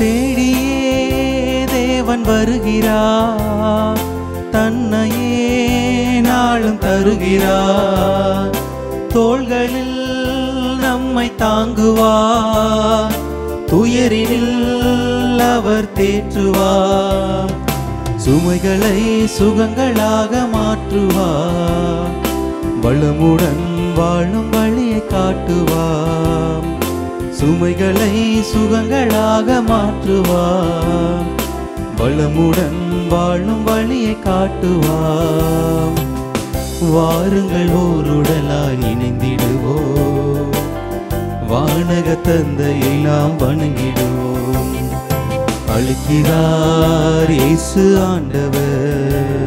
தேடியே தேவன் வருகிறார் தன்னையே நாளும் தருகிறார் தோள்களில் நம்மை தாங்குவார் துயரினில் அவர் தேற்றுவார் சுமைகளை சுகங்களாக மாற்றுவார் வளமுடன் வாழும் வழியை காட்டுவார் சுமைகளை சுகங்களாக மாற்றுவார் வளமுடன் வாழும் வழியை காட்டுவார் வாருங்கள் ஓருடலாய் இணைந்திடுவோம் வானக தந்தையை நாம் வணங்கிடுவோம் அழுக்கிறார் இயேசு ஆண்டவர்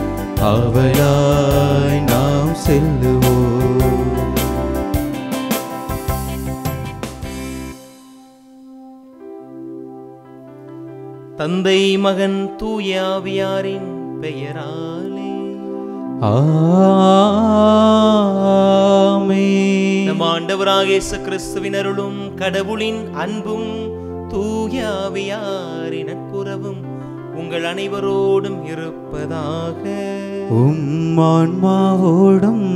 அவளாய் நாம் செல்லுவோம் தந்தை மகன் தூயாவியாரின் பெயராலே ஆமென். நம் ஆண்டவராக இயேசு கிறிஸ்துவின் அருளும் கடவுளின் அன்பும் தூயாவியாரின் நட்புறவும் உங்கள் அனைவரோடும் இருப்பதாக உம் ஆன்மாவோடும்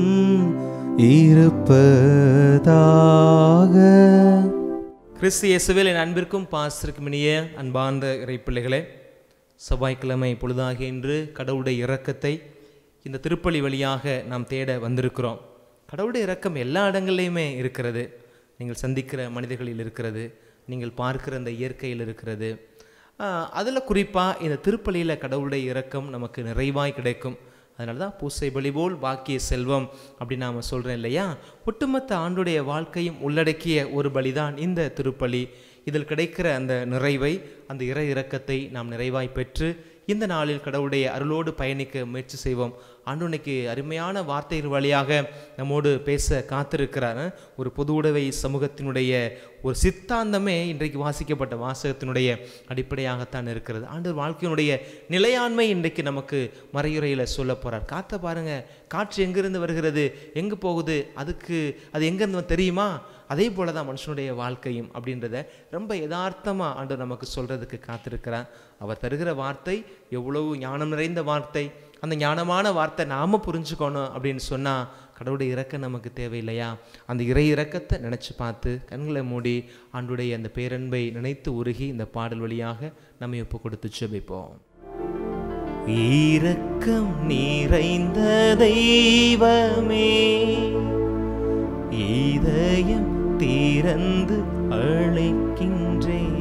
இருப்பதாக கிறிஸ்து இயேசுவில் என் அன்பிற்கும் பாசத்திற்கும் இனிய அன்பார்ந்த இறைப்பிள்ளைகளே செவ்வாய்க்கிழமை பொழுதாக இன்று கடவுளுடைய இரக்கத்தை இந்த திருப்பலி வழியாக நாம் தேட வந்திருக்கிறோம் கடவுளுடைய இரக்கம் எல்லா இடங்கள்லையுமே இருக்கிறது நீங்கள் சந்திக்கிற மனிதர்களில் இருக்கிறது நீங்கள் பார்க்கிற இந்த இயற்கையில் இருக்கிறது அதில் குறிப்பாக இந்த திருப்பலியில் கடவுளுடைய இரக்கம் நமக்கு நிறைவாய் கிடைக்கும் அதனால தான் பூசை பலி போல் பாக்கிய செல்வம் அப்படின்னு நாம் சொல்கிறோம் இல்லையா ஒட்டுமொத்த ஆண்டுடைய வாழ்க்கையும் உள்ளடக்கிய ஒரு பலிதான் இந்த திருப்பலி இதில் கிடைக்கிற அந்த நிறைவை அந்த இறை இரக்கத்தை நாம் நிறைவாய் பெற்று இந்த நாளில் கடவுளுடைய அருளோடு பயணிக்க முயற்சி செய்வோம் ஆண்டுனைக்கு அருமையான வார்த்தைகள் வழியாக நம்மோடு பேச காத்திருக்கிறார் ஒரு பொது உடைவை சமூகத்தினுடைய ஒரு சித்தாந்தமே இன்றைக்கு வாசிக்கப்பட்ட வாசகத்தினுடைய அடிப்படையாகத்தான் இருக்கிறது ஆண்டு வாழ்க்கையினுடைய நிலையாண்மை இன்றைக்கு நமக்கு மறையுறையில் சொல்ல போகிறார் காத்த பாருங்க காற்று எங்கிருந்து வருகிறது எங்கே போகுது அதுக்கு அது எங்கேருந்து தெரியுமா அதே போல தான் மனுஷனுடைய வாழ்க்கையும் அப்படின்றத ரொம்ப யதார்த்தமாக ஆண்டு நமக்கு சொல்கிறதுக்கு காத்திருக்கிறார் அவர் தருகிற வார்த்தை எவ்வளவு ஞானம் நிறைந்த வார்த்தை அந்த ஞானமான வார்த்தை நாம் புரிஞ்சுக்கணும் அப்படின்னு சொன்னால் கடவுளுடைய இரக்கம் நமக்கு தேவையில்லையா அந்த இறை இரக்கத்தை நினச்சி பார்த்து கண்களை மூடி ஆண்டுடைய அந்த பேரன்பை நினைத்து உருகி இந்த பாடல் வழியாக நம்ம ஒப்பு கொடுத்து செபிப்போம் இரக்கம் நிறைந்த தெய்வமே இதயம் திறந்து அழைக்கின்றேன்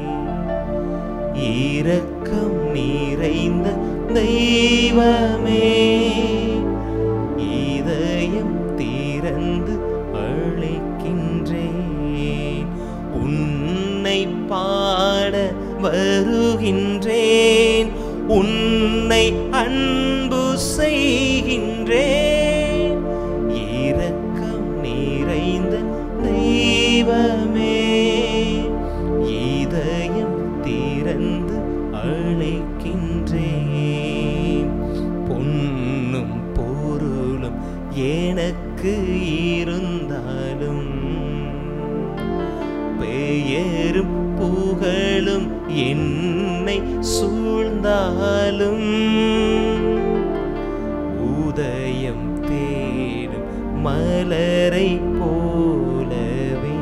இரக்கம் நிறைந்த தெய்வமே இதயம் திறந்து அழைக்கின்றேன் உன்னை பாட வருகின்றேன் உன்னை அன்பு செய்கின்றேன் இரக்கம் நிறைந்த தெய்வமே இதயம் திறந்து அழைக்கின்றேன் பொன்னும் பொருளும் எனக்கு இருந்தாலும் பெயரும் புகழும் என்னை சூழ்ந்தாலும் உதயம் தேடும் மலரை போலவே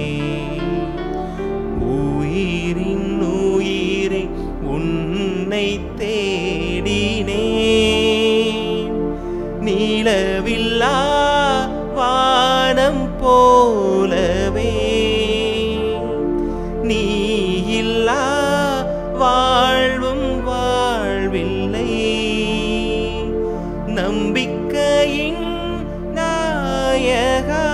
உயிரின் உயிரை உன்னை தேடினேன் நீளவில்லா வானம் போலவே நீ இல்லா வாழ்வும் வாழ்வில்லை நம்பிக்கையின் நாயகா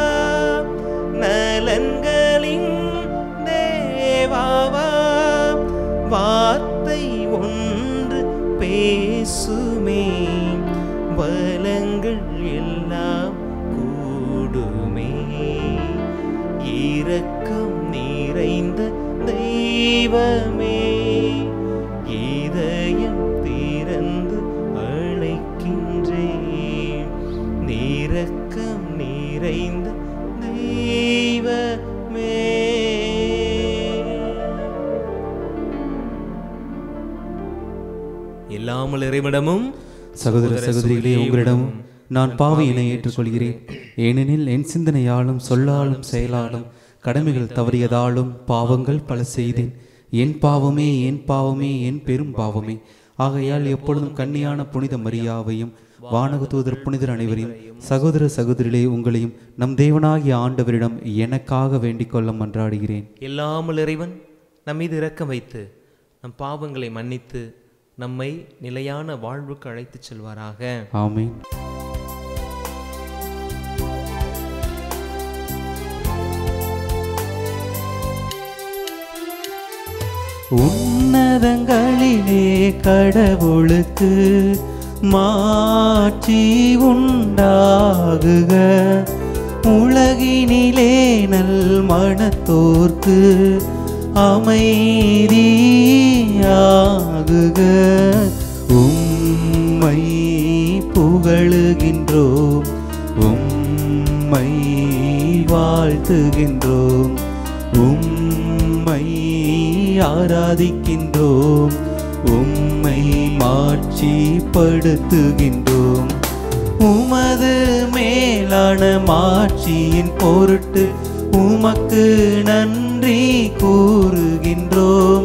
நலன்களின் தேவாவா வார்த்தை ஒன்று பேசுமே வளங்கள் எல்லாம் கூடுமே இரக்கம் நிறைந்த தெய்வமே இதயம் திறந்து அழைக்கின்றேன் நிரக்கம் நிறைந்த தெய்வமே இல்லாமல் இறைவிடமும் சகோதர சகோதரிகளே உங்களிடம் நான் பாவியினை ஏற்றுக்கொள்கிறேன் ஏனெனில் என் சிந்தனையாலும் சொல்லாலும் செயலாலும் கடமைகள் தவறியதாலும் பாவங்கள் பல செய்தேன் என் பாவமே என் பாவமே என் பெரும் பாவமே ஆகையால் எப்பொழுதும் கன்னியான புனித மரியாவையும் வானக தூதர் புனிதர் அனைவரையும் சகோதர சகோதரிகளே உங்களையும் நம் தேவனாகிய ஆண்டவரிடம் எனக்காக வேண்டிக் கொள்ள மன்றாடுகிறேன் எல்லாமல் இறைவன் நம் மீது இரக்கம் வைத்து நம் பாவங்களை மன்னித்து நம்மை நிலையான வாழ்வுக்கு அழைத்துச் செல்வாராக ஆமென் உன்னதங்களிலே கடவுளுக்கு மாட்சி உண்டாகுக உலகினிலே நல் மனத்தோர்க்கு அமைதியாகுக உம்மை புகழுகின்றோம் உம்மை வாழ்த்துகின்றோம் உம்மை ஆராதிக்கின்றோம் உம்மை மாட்சிப்படுத்துகின்றோம் உமது மேலான மாட்சியின் பொருட்டு உமக்கு நன்றி கூறுகின்றோம்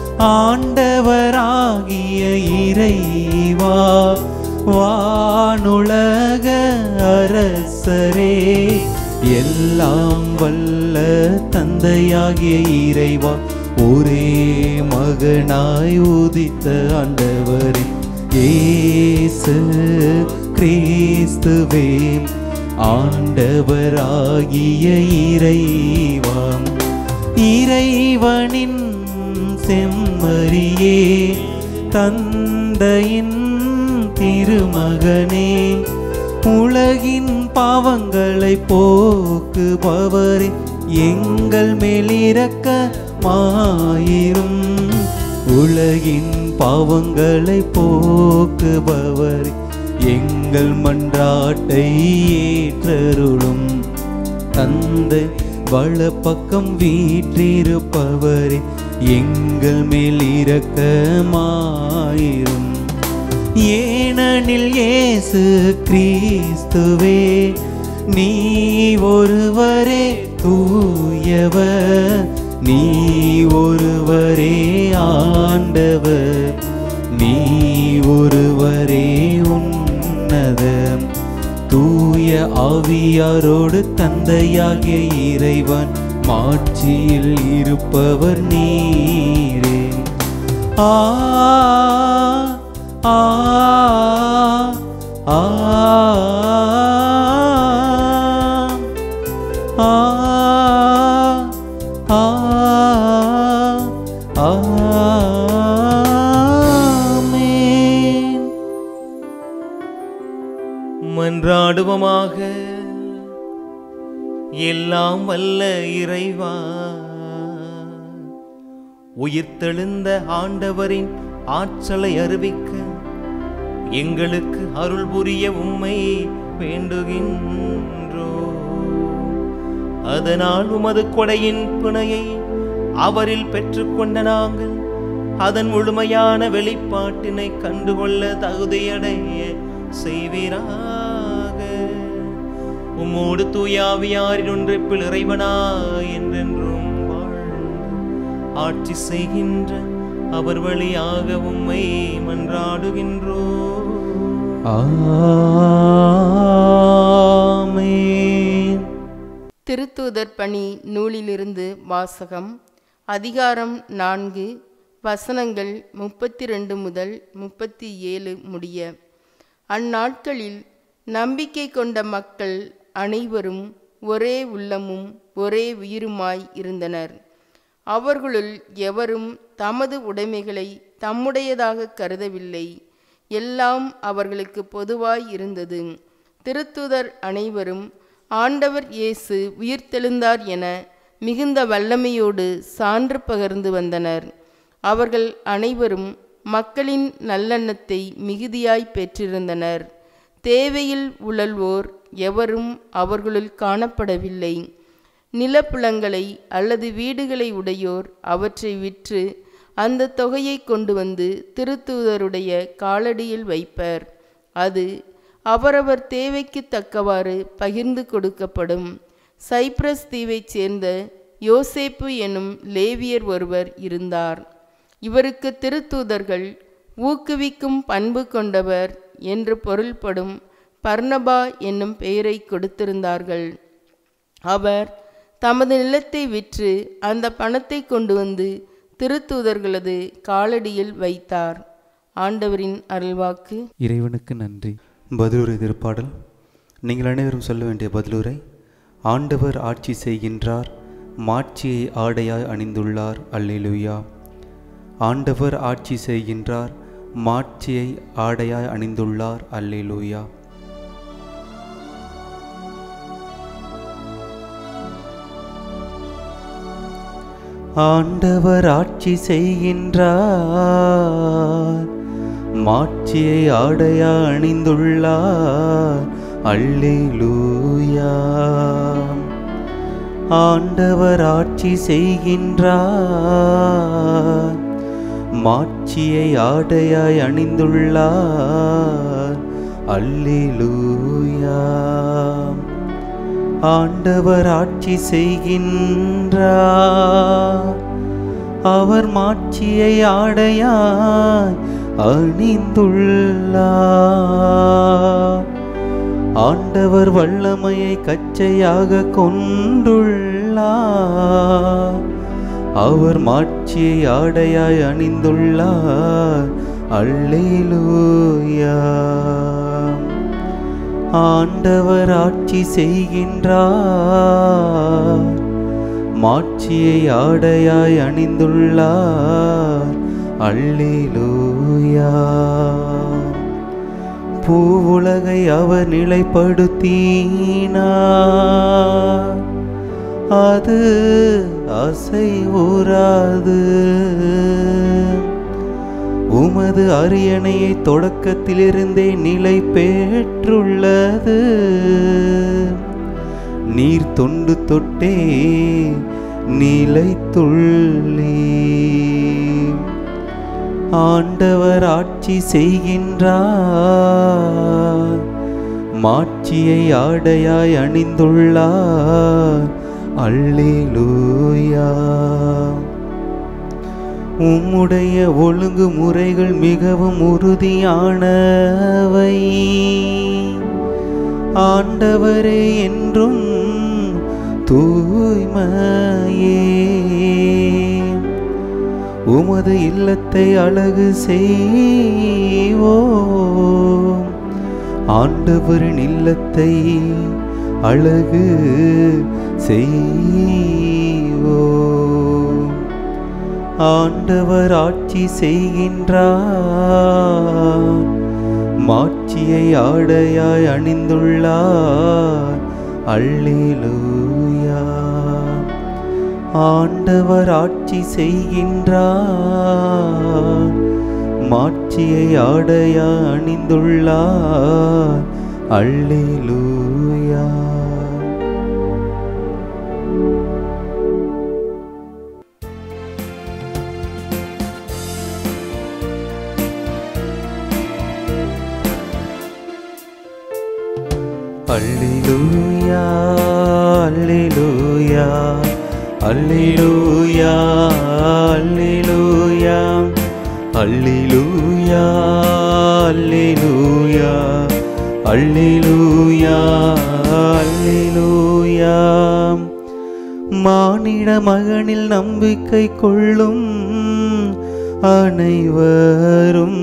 ஆண்டவராகிய இறைவா வானுலக அரசரே எல்லாம் வல்ல தந்தையாகிய இறைவா ஒரே மகனாய் உதித்த ஆண்டவரே இயேசு கிறிஸ்துவே ஆண்டவராகிய இறைவாம் இறைவனின் செம்மறியே தந்தையின் திருமகனே உலகின் பாவங்களை போக்குபவரே எங்கள் மேலிரக்க மாயிரும் உலகின் பாவங்களை போக்குபவரே எங்கள் மன்றாட்டை ஏற்றருளும் தந்தை வலப்பக்கம் வீற்றிருப்பவரே எங்கள் மேல் இரக்கமாயிரும் ஏனெனில் இயேசு கிறிஸ்துவே நீ ஒருவரே தூயவர் நீ ஒருவரே ஆண்டவர் நீ ஒருவரே உன்னதம் தூய ஆவியாரோடு தந்தையாகிய இறைவன் மாட்சியில் இருப்பவர் நீரே ஆ ஆ ஆ ஆ ஆ ஆமென் மன்றாடுவோமாக எல்லாம் வல்ல இறைவா உயிர்த்தெழுந்த ஆண்டவரின் ஆற்றலை அறிவிக்க எங்களுக்கு அருள் புரிய உம்மை வேண்டுகின்றோ அதனால் உமது கொடையின் பிணையை அவரில் பெற்றுக்கொண்ட நாங்கள் அதன் முழுமையான வெளிப்பாட்டினை கண்டுகொள்ள தகுதியடைய செய்வீராக உம்மோடு தூயாவியாரின் ஒன்றிப்பில் இறைவனா என்றென்றும் வாழ்ந்து ஆட்சி செய்கின்ற அவர் வழியாக உம்மை மன்றாடுகின்றோ ஆமென் திருத்தூதர் பணி நூலிலிருந்து வாசகம் அதிகாரம் நான்கு வசனங்கள் முப்பத்தி ரெண்டு முதல் முப்பத்தி ஏழு முடிய அந்நாட்களில் நம்பிக்கை கொண்ட மக்கள் அனைவரும் ஒரே உள்ளமும் ஒரே உயிருமாய் இருந்தனர் அவர்களுள் எவரும் தமது உடைமைகளை தம்முடையதாக கருதவில்லை எல்லாம் அவர்களுக்கு பொதுவாய் இருந்தது திருத்துதர் அனைவரும் ஆண்டவர் இயேசு உயிர்த்தெழுந்தார் என மிகுந்த வல்லமையோடு சான்று பகர்ந்து வந்தனர் அவர்கள் அனைவரும் மக்களின் நல்லெண்ணத்தை மிகுதியாய் பெற்றிருந்தனர் தேவையில் உழல்வோர் எவரும் அவர்களுள் காணப்படவில்லை நிலப்புலங்களை அல்லது வீடுகளை உடையோர் அவற்றை விற்று அந்த தொகையை கொண்டு வந்து திருத்தூதருடைய காலடியில் வைப்பர் அது அவரவர் தேவைக்கு தக்கவாறு பகிர்ந்து கொடுக்கப்படும் சைப்ரஸ் தீவைச் சேர்ந்த யோசேப்பு எனும் லேவியர் ஒருவர் இருந்தார் இவருக்கு திருத்தூதர்கள் ஊக்குவிக்கும் பண்பு கொண்டவர் என்று பொருள்படும் பர்னபா என்னும் பெயரை கொடுத்திருந்தார்கள் அவர் தமது நிலத்தை விற்று அந்த பணத்தை கொண்டு வந்து திருத்தூதர்களது காலடியில் வைத்தார் ஆண்டவரின் அருள்வாக்கு இறைவனுக்கு நன்றி பதிலுரை திருப்பாடல் நீங்கள் அனைவரும் சொல்ல வேண்டிய பதிலுரை ஆண்டவர் ஆட்சி செய்கின்றார் மாட்சியை ஆடையாய் அணிந்துள்ளார் அல்லேலூயா ஆண்டவர் ஆட்சி செய்கின்றார் மாட்சியை ஆடையாய் அணிந்துள்ளார் அல்லேலூயா ஆண்டவர் ஆட்சி செய்கின்றார் மாட்சியை ஆடையா அணிந்துள்ளார் அல்லேலூயா ஆண்டவர் ஆட்சி செய்கின்றார் மாட்சியை ஆடையாய் அணிந்துள்ளார் அல்லேலூயா ஆண்டவர் ஆட்சி செய்கின்றார் அவர் மாட்சியை ஆடையாய் அணிந்துள்ளார் ஆண்டவர் வல்லமையை கச்சையாக கொண்டுள்ளார் அவர் மாட்சியை ஆடையாய் அணிந்துள்ளார் அல்லேலூயா ஆண்டவர் ஆட்சி செய்கின்றார் மாட்சியை ஆடையாய் அணிந்துள்ளார் அல்லேலூயா பூவுலகை அவர் நிலைப்படுத்தினார் அது அசைவுறாது உமது அரியணையை தொடக்கத்திலிருந்தே நிலை பெற்றுள்ளது நீர் தொண்டு தொட்டே நிலைத்துள்ளே ஆண்டவர் ஆட்சி செய்கின்றார் மாட்சியை ஆடையாய் அணிந்துள்ளார் அல்லேலூயா உம்முடைய ஒழுங்கு முறைகள் மிகவும் உறுதியானவை ஆண்டவரே என்றும் தூய்மையே உமது இல்லத்தை அழகு செய்வோம் ஆண்டவரின் இல்லத்தை அழகு செய்வோம் ஆண்டவர் ஆட்சி செய்கின்றார் மாட்சியை ஆடையாய் அணிந்துள்ளார் அல்லேலூயா ஆண்டவர் ஆட்சி செய்கின்றார் மாட்சியை ஆடையாய் அணிந்துள்ளார் அல்லேலூயா அல்லேலூயா அல்லேலூயா அல்லேலூயா அல்லேலூயா அல்லேலூயா அல்லேலூயா அல்லேலூயா அல்லேலூயா மானிட மகனில் நம்பிக்கை கொள்ளும் அனைவரும்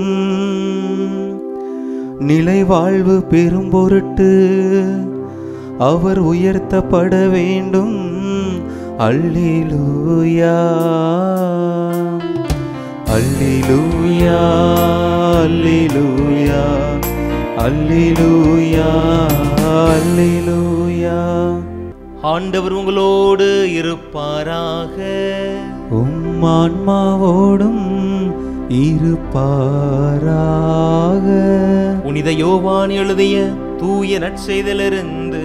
நிலை வாழ்வு பெரும் பொருட்டு அவர் உயர்த்தப்பட வேண்டும் அல்லேலூயா அல்லேலூயா அல்லேலூயா அல்லேலூயா அல்லேலூயா ஆண்டவர் உங்களோடு இருப்பாராக உம் ஆன்மாவோடும் இருப்பாராக புனித யோவான் எழுதிய தூய நற்செய்திலிருந்து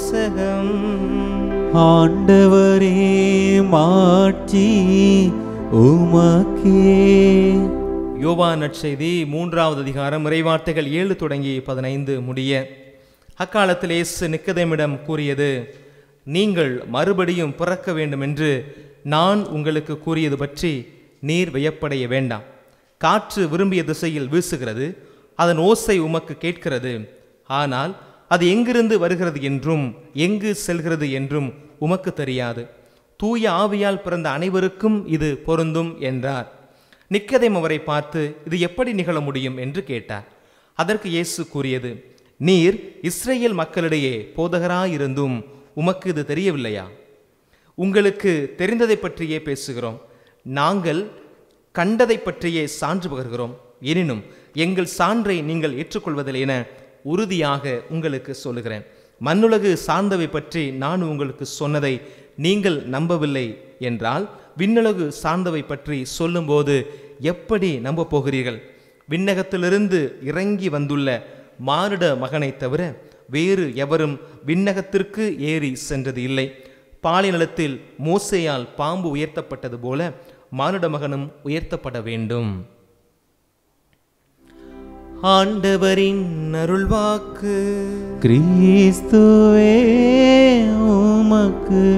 வாசகம் ஆண்டவரே மாட்சி உமக்கே யோவா நற்செய்தி மூன்றாவது அதிகாரம் இறைவார்த்தைகள் ஏழு தொடங்கி பதினைந்து முடிய அக்காலத்தில் இயேசு நிக்கதேமிடம் கூறியது நீங்கள் மறுபடியும் பிறக்க வேண்டும் என்று நான் உங்களுக்கு கூறியது பற்றி நீர் வியப்படைய வேண்டாம் காற்று விரும்பிய திசையில் வீசுகிறது அதன் ஓசை உமக்கு கேட்கிறது ஆனால் அது எங்கிருந்து வருகிறது என்றும் எங்கு செல்கிறது என்றும் உமக்கு தெரியாது தூய ஆவியால் பிறந்த அனைவருக்கும் இது பொருந்தும் என்றார் நிக்கதேம் அவரை பார்த்து இது எப்படி நிகழ முடியும் என்று கேட்டார் அதற்கு இயேசு கூறியது நீர் இஸ்ரேல் மக்களிடையே போதகராயிருந்தும் உமக்கு இது தெரியவில்லையா உங்களுக்கு தெரிந்ததை பற்றியே பேசுகிறோம் நாங்கள் கண்டதை பற்றியே சான்று பகர்கிறோம் எனினும் எங்கள் சான்றை நீங்கள் ஏற்றுக்கொள்வதில்லை என உறுதியாக உங்களுக்கு சொல்லுகிறேன் மண்ணுலகு சார்ந்தவை பற்றி நான் உங்களுக்கு சொன்னதை நீங்கள் நம்பவில்லை என்றால் விண்ணுலகு சார்ந்தவை பற்றி சொல்லும்போது எப்படி நம்ப போகிறீர்கள் விண்ணகத்திலிருந்து இறங்கி வந்துள்ள மானிட மகனைத் தவிர வேறு எவரும் விண்ணகத்திற்கு ஏறி சென்றது இல்லை பாலைநிலத்தில் மோசேயால் பாம்பு உயர்த்தப்பட்டது போல மானிட மகனும் உயர்த்தப்பட வேண்டும் ஆண்டவரின் அருள்வாக்கு கிறிஸ்துவே உமக்கு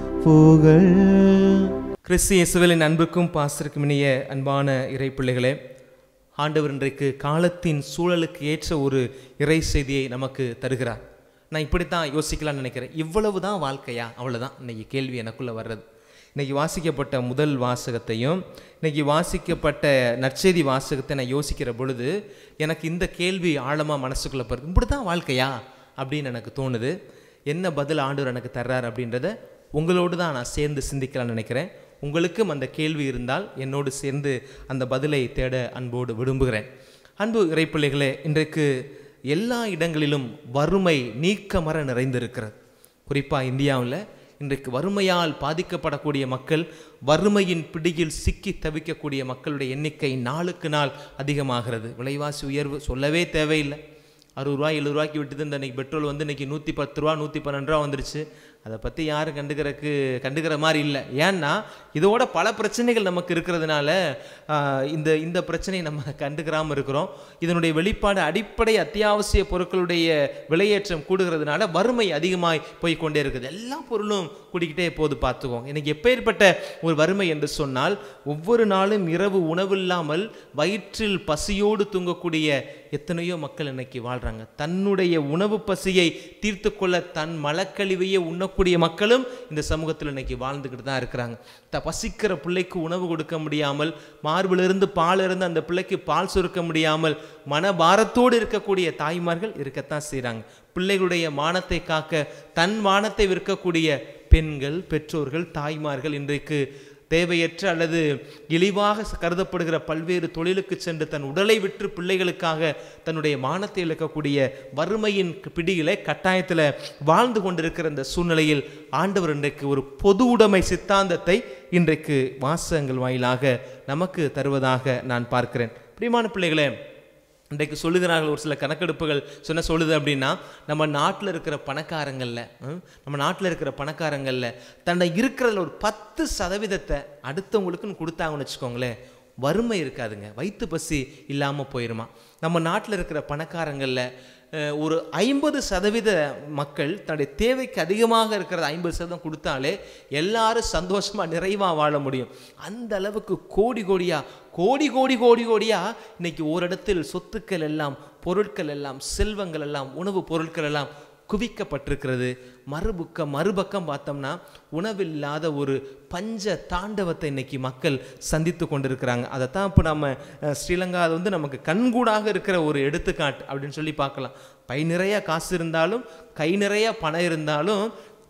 புகழ் கிறிஸ்து இயேசுவின் அன்புக்கும் பாசருக்கும் இனிய அன்பான இறை பிள்ளைகளே ஆண்டவர் இன்றைக்கு காலத்தின் சூழலுக்கு ஏற்ற ஒரு இறை செய்தியை நமக்கு தருகிறார் நான் இப்படித்தான் யோசிக்கலாம்னு நினைக்கிறேன் இவ்வளவு தான் வாழ்க்கையா அவ்வளவுதான் இன்னைக்கு கேள்வி எனக்குள்ள வர்றது இன்னைக்கு வாசிக்கப்பட்ட முதல் வாசகத்தையும் இன்னைக்கு வாசிக்கப்பட்ட நற்செய்தி வாசகத்தை நான் யோசிக்கிற பொழுது எனக்கு இந்த கேள்வி ஆழமாக மனசுக்குள்ளே போகிறது இப்படி தான் வாழ்க்கையா அப்படின்னு எனக்கு தோணுது என்ன பதில் ஆண்டவர் எனக்கு தர்றார் அப்படின்றத உங்களோடு தான் நான் சேர்ந்து சிந்திக்கலாம்னு நினைக்கிறேன் உங்களுக்கும் அந்த கேள்வி இருந்தால் என்னோடு சேர்ந்து அந்த பதிலை தேட அன்போடு விரும்புகிறேன் அன்பு இறைப்பிள்ளைகளே இன்றைக்கு எல்லா இடங்களிலும் வறுமை நீக்கமர நிறைந்திருக்கிறது குறிப்பாக இந்தியாவில் இன்றைக்கு வறுமையால் பாதிக்கப்படக்கூடிய மக்கள் வறுமையின் பிடியில் சிக்கி தவிக்கக்கூடிய மக்களுடைய எண்ணிக்கை நாளுக்கு நாள் அதிகமாகிறது விலைவாசி உயர்வு சொல்லவே தேவையில்லை அறுபது ரூபா எழுபது ரூபாய்க்கு விட்டுது இந்த இன்னைக்கு பெட்ரோல் வந்து இன்னைக்கு நூற்றி பத்து ரூபா நூற்றி பன்னெண்டு ரூபா வந்துருச்சு அதை பற்றி யாரும் கண்டுக்கிறதுக்கு கண்டுக்கிற மாதிரி இல்லை ஏன்னா இதோட பல பிரச்சனைகள் நமக்கு இருக்கிறதுனால ஆஹ், இந்த இந்த பிரச்சனையை நம்ம கண்டுக்கிறாமல் இருக்கிறோம் இதனுடைய வெளிப்பாடு அடிப்படை அத்தியாவசிய பொருட்களுடைய விலையேற்றம் கூடுகிறதுனால வறுமை அதிகமாய் போய் கொண்டே இருக்குது எல்லா பொருளும் கூடிக்கிட்டே போது பார்த்துக்கோங்க இன்னைக்கு எப்பேற்பட்ட ஒரு வறுமை என்று சொன்னால் ஒவ்வொரு நாளும் இரவு உணவில்லாமல் வயிற்றில் பசியோடு தூங்கக்கூடிய எத்தனையோ மக்கள் இன்னைக்கு வாழ்றாங்க தன்னுடைய உணவு பசியை தீர்த்து கொள்ள தன் மலக்கழிவையே உண்ணக்கூடிய மக்களும் இந்த சமூகத்தில் இன்னைக்கு வாழ்ந்துக்கிட்டு தான் இருக்கிறாங்க த பசிக்கிற பிள்ளைக்கு உணவு கொடுக்க முடியாமல் மார்பிலிருந்து பால் இருந்து அந்த பிள்ளைக்கு பால் சுருக்க முடியாமல் மனபாரத்தோடு இருக்கக்கூடிய தாய்மார்கள் இருக்கத்தான் செய்கிறாங்க பிள்ளைகளுடைய மானத்தை காக்க தன் மானத்தை விற்கக்கூடிய பெண்கள் பெற்றோர்கள் தாய்மார்கள் இன்றைக்கு தேவையற்ற அல்லது இழிவாக கருதப்படுகிற பல்வேறு தொழிலுக்கு சென்று தன் உடலை விற்று பிள்ளைகளுக்காக தன்னுடைய மானத்தை இழக்கக்கூடிய வறுமையின் பிடியில கட்டாயத்தில் வாழ்ந்து கொண்டிருக்கிற இந்த சூழ்நிலையில் ஆண்டவர் இன்றைக்கு ஒரு பொது உடைமை சித்தாந்தத்தை இன்றைக்கு வாசகங்கள் வாயிலாக நமக்கு தருவதாக நான் பார்க்கிறேன் பிரியமான பிள்ளைகளே இன்றைக்கு சொல்லுகிறார்கள் ஒரு சில கணக்கெடுப்புகள் சொன்ன சொல்லுது அப்படின்னா நம்ம நாட்டில் இருக்கிற பணக்காரங்களில் ம், நம்ம நாட்டில் இருக்கிற பணக்காரங்களில் தன்னை இருக்கிறதுல ஒரு பத்து சதவீதத்தை அடுத்தவங்களுக்குன்னு கொடுத்தாங்கன்னு வச்சுக்கோங்களேன் வறுமை இருக்காதுங்க வயிற்று பசி இல்லாமல் போயிருமா நம்ம நாட்டில் இருக்கிற பணக்காரங்களில் அஹ், ஒரு ஐம்பது சதவீத மக்கள் தன்னுடைய தேவைக்கு அதிகமாக இருக்கிற ஐம்பது சதவீதம் கொடுத்தாலே எல்லாரும் சந்தோஷமாக நிறைவாக வாழ முடியும் அந்த அளவுக்கு கோடி கோடியா கோடி கோடி கோடி கோடியா இன்னைக்கு ஓரிடத்தில் சொத்துக்கள் எல்லாம் பொருட்கள் எல்லாம் செல்வங்கள் எல்லாம் உணவுப் பொருட்கள் எல்லாம் குவிக்கப்பட்டிருக்கிறது மறுபக்கம் மறுபக்கம் பார்த்தோம்னா உணவில்லாத ஒரு பஞ்ச தாண்டவத்தை இன்னைக்கு மக்கள் சந்தித்து கொண்டிருக்கிறாங்க அதைத்தான் இப்போ நம்ம அஹ், ஸ்ரீலங்கா அது வந்து நமக்கு கண்கூடாக இருக்கிற ஒரு எடுத்துக்காட்டு அப்படின்னு சொல்லி பார்க்கலாம் பை நிறைய காசு இருந்தாலும் கை நிறைய பணம் இருந்தாலும்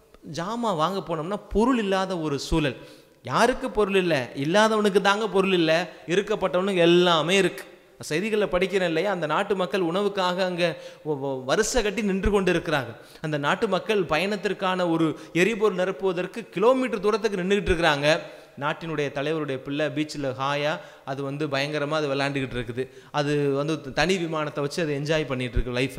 ஜாமான் வாங்க போனோம்னா பொருள் இல்லாத ஒரு சூழல் யாருக்கு பொருள் இல்லை இல்லாதவனுக்கு தாங்க பொருள் இல்லை இருக்கப்பட்டவனுக்கு எல்லாமே இருக்கு செய்திகளில் படிக்கிறேன் இல்லையா அந்த நாட்டு மக்கள் உணவுக்காக அங்கே வருஷ கட்டி நின்று கொண்டு இருக்கிறாங்க அந்த நாட்டு மக்கள் பயணத்திற்கான ஒரு எரிபொருள் நிரப்புவதற்கு கிலோமீட்டர் தூரத்துக்கு நின்றுக்கிட்டு இருக்கிறாங்க நாட்டினுடைய தலைவருடைய பிள்ளை பீச்சில் ஹாயா அது வந்து பயங்கரமாக அது விளாண்டுக்கிட்டு இருக்குது அது வந்து தனி விமானத்தை வச்சு அதை என்ஜாய் பண்ணிட்டு இருக்கு லைஃப்பை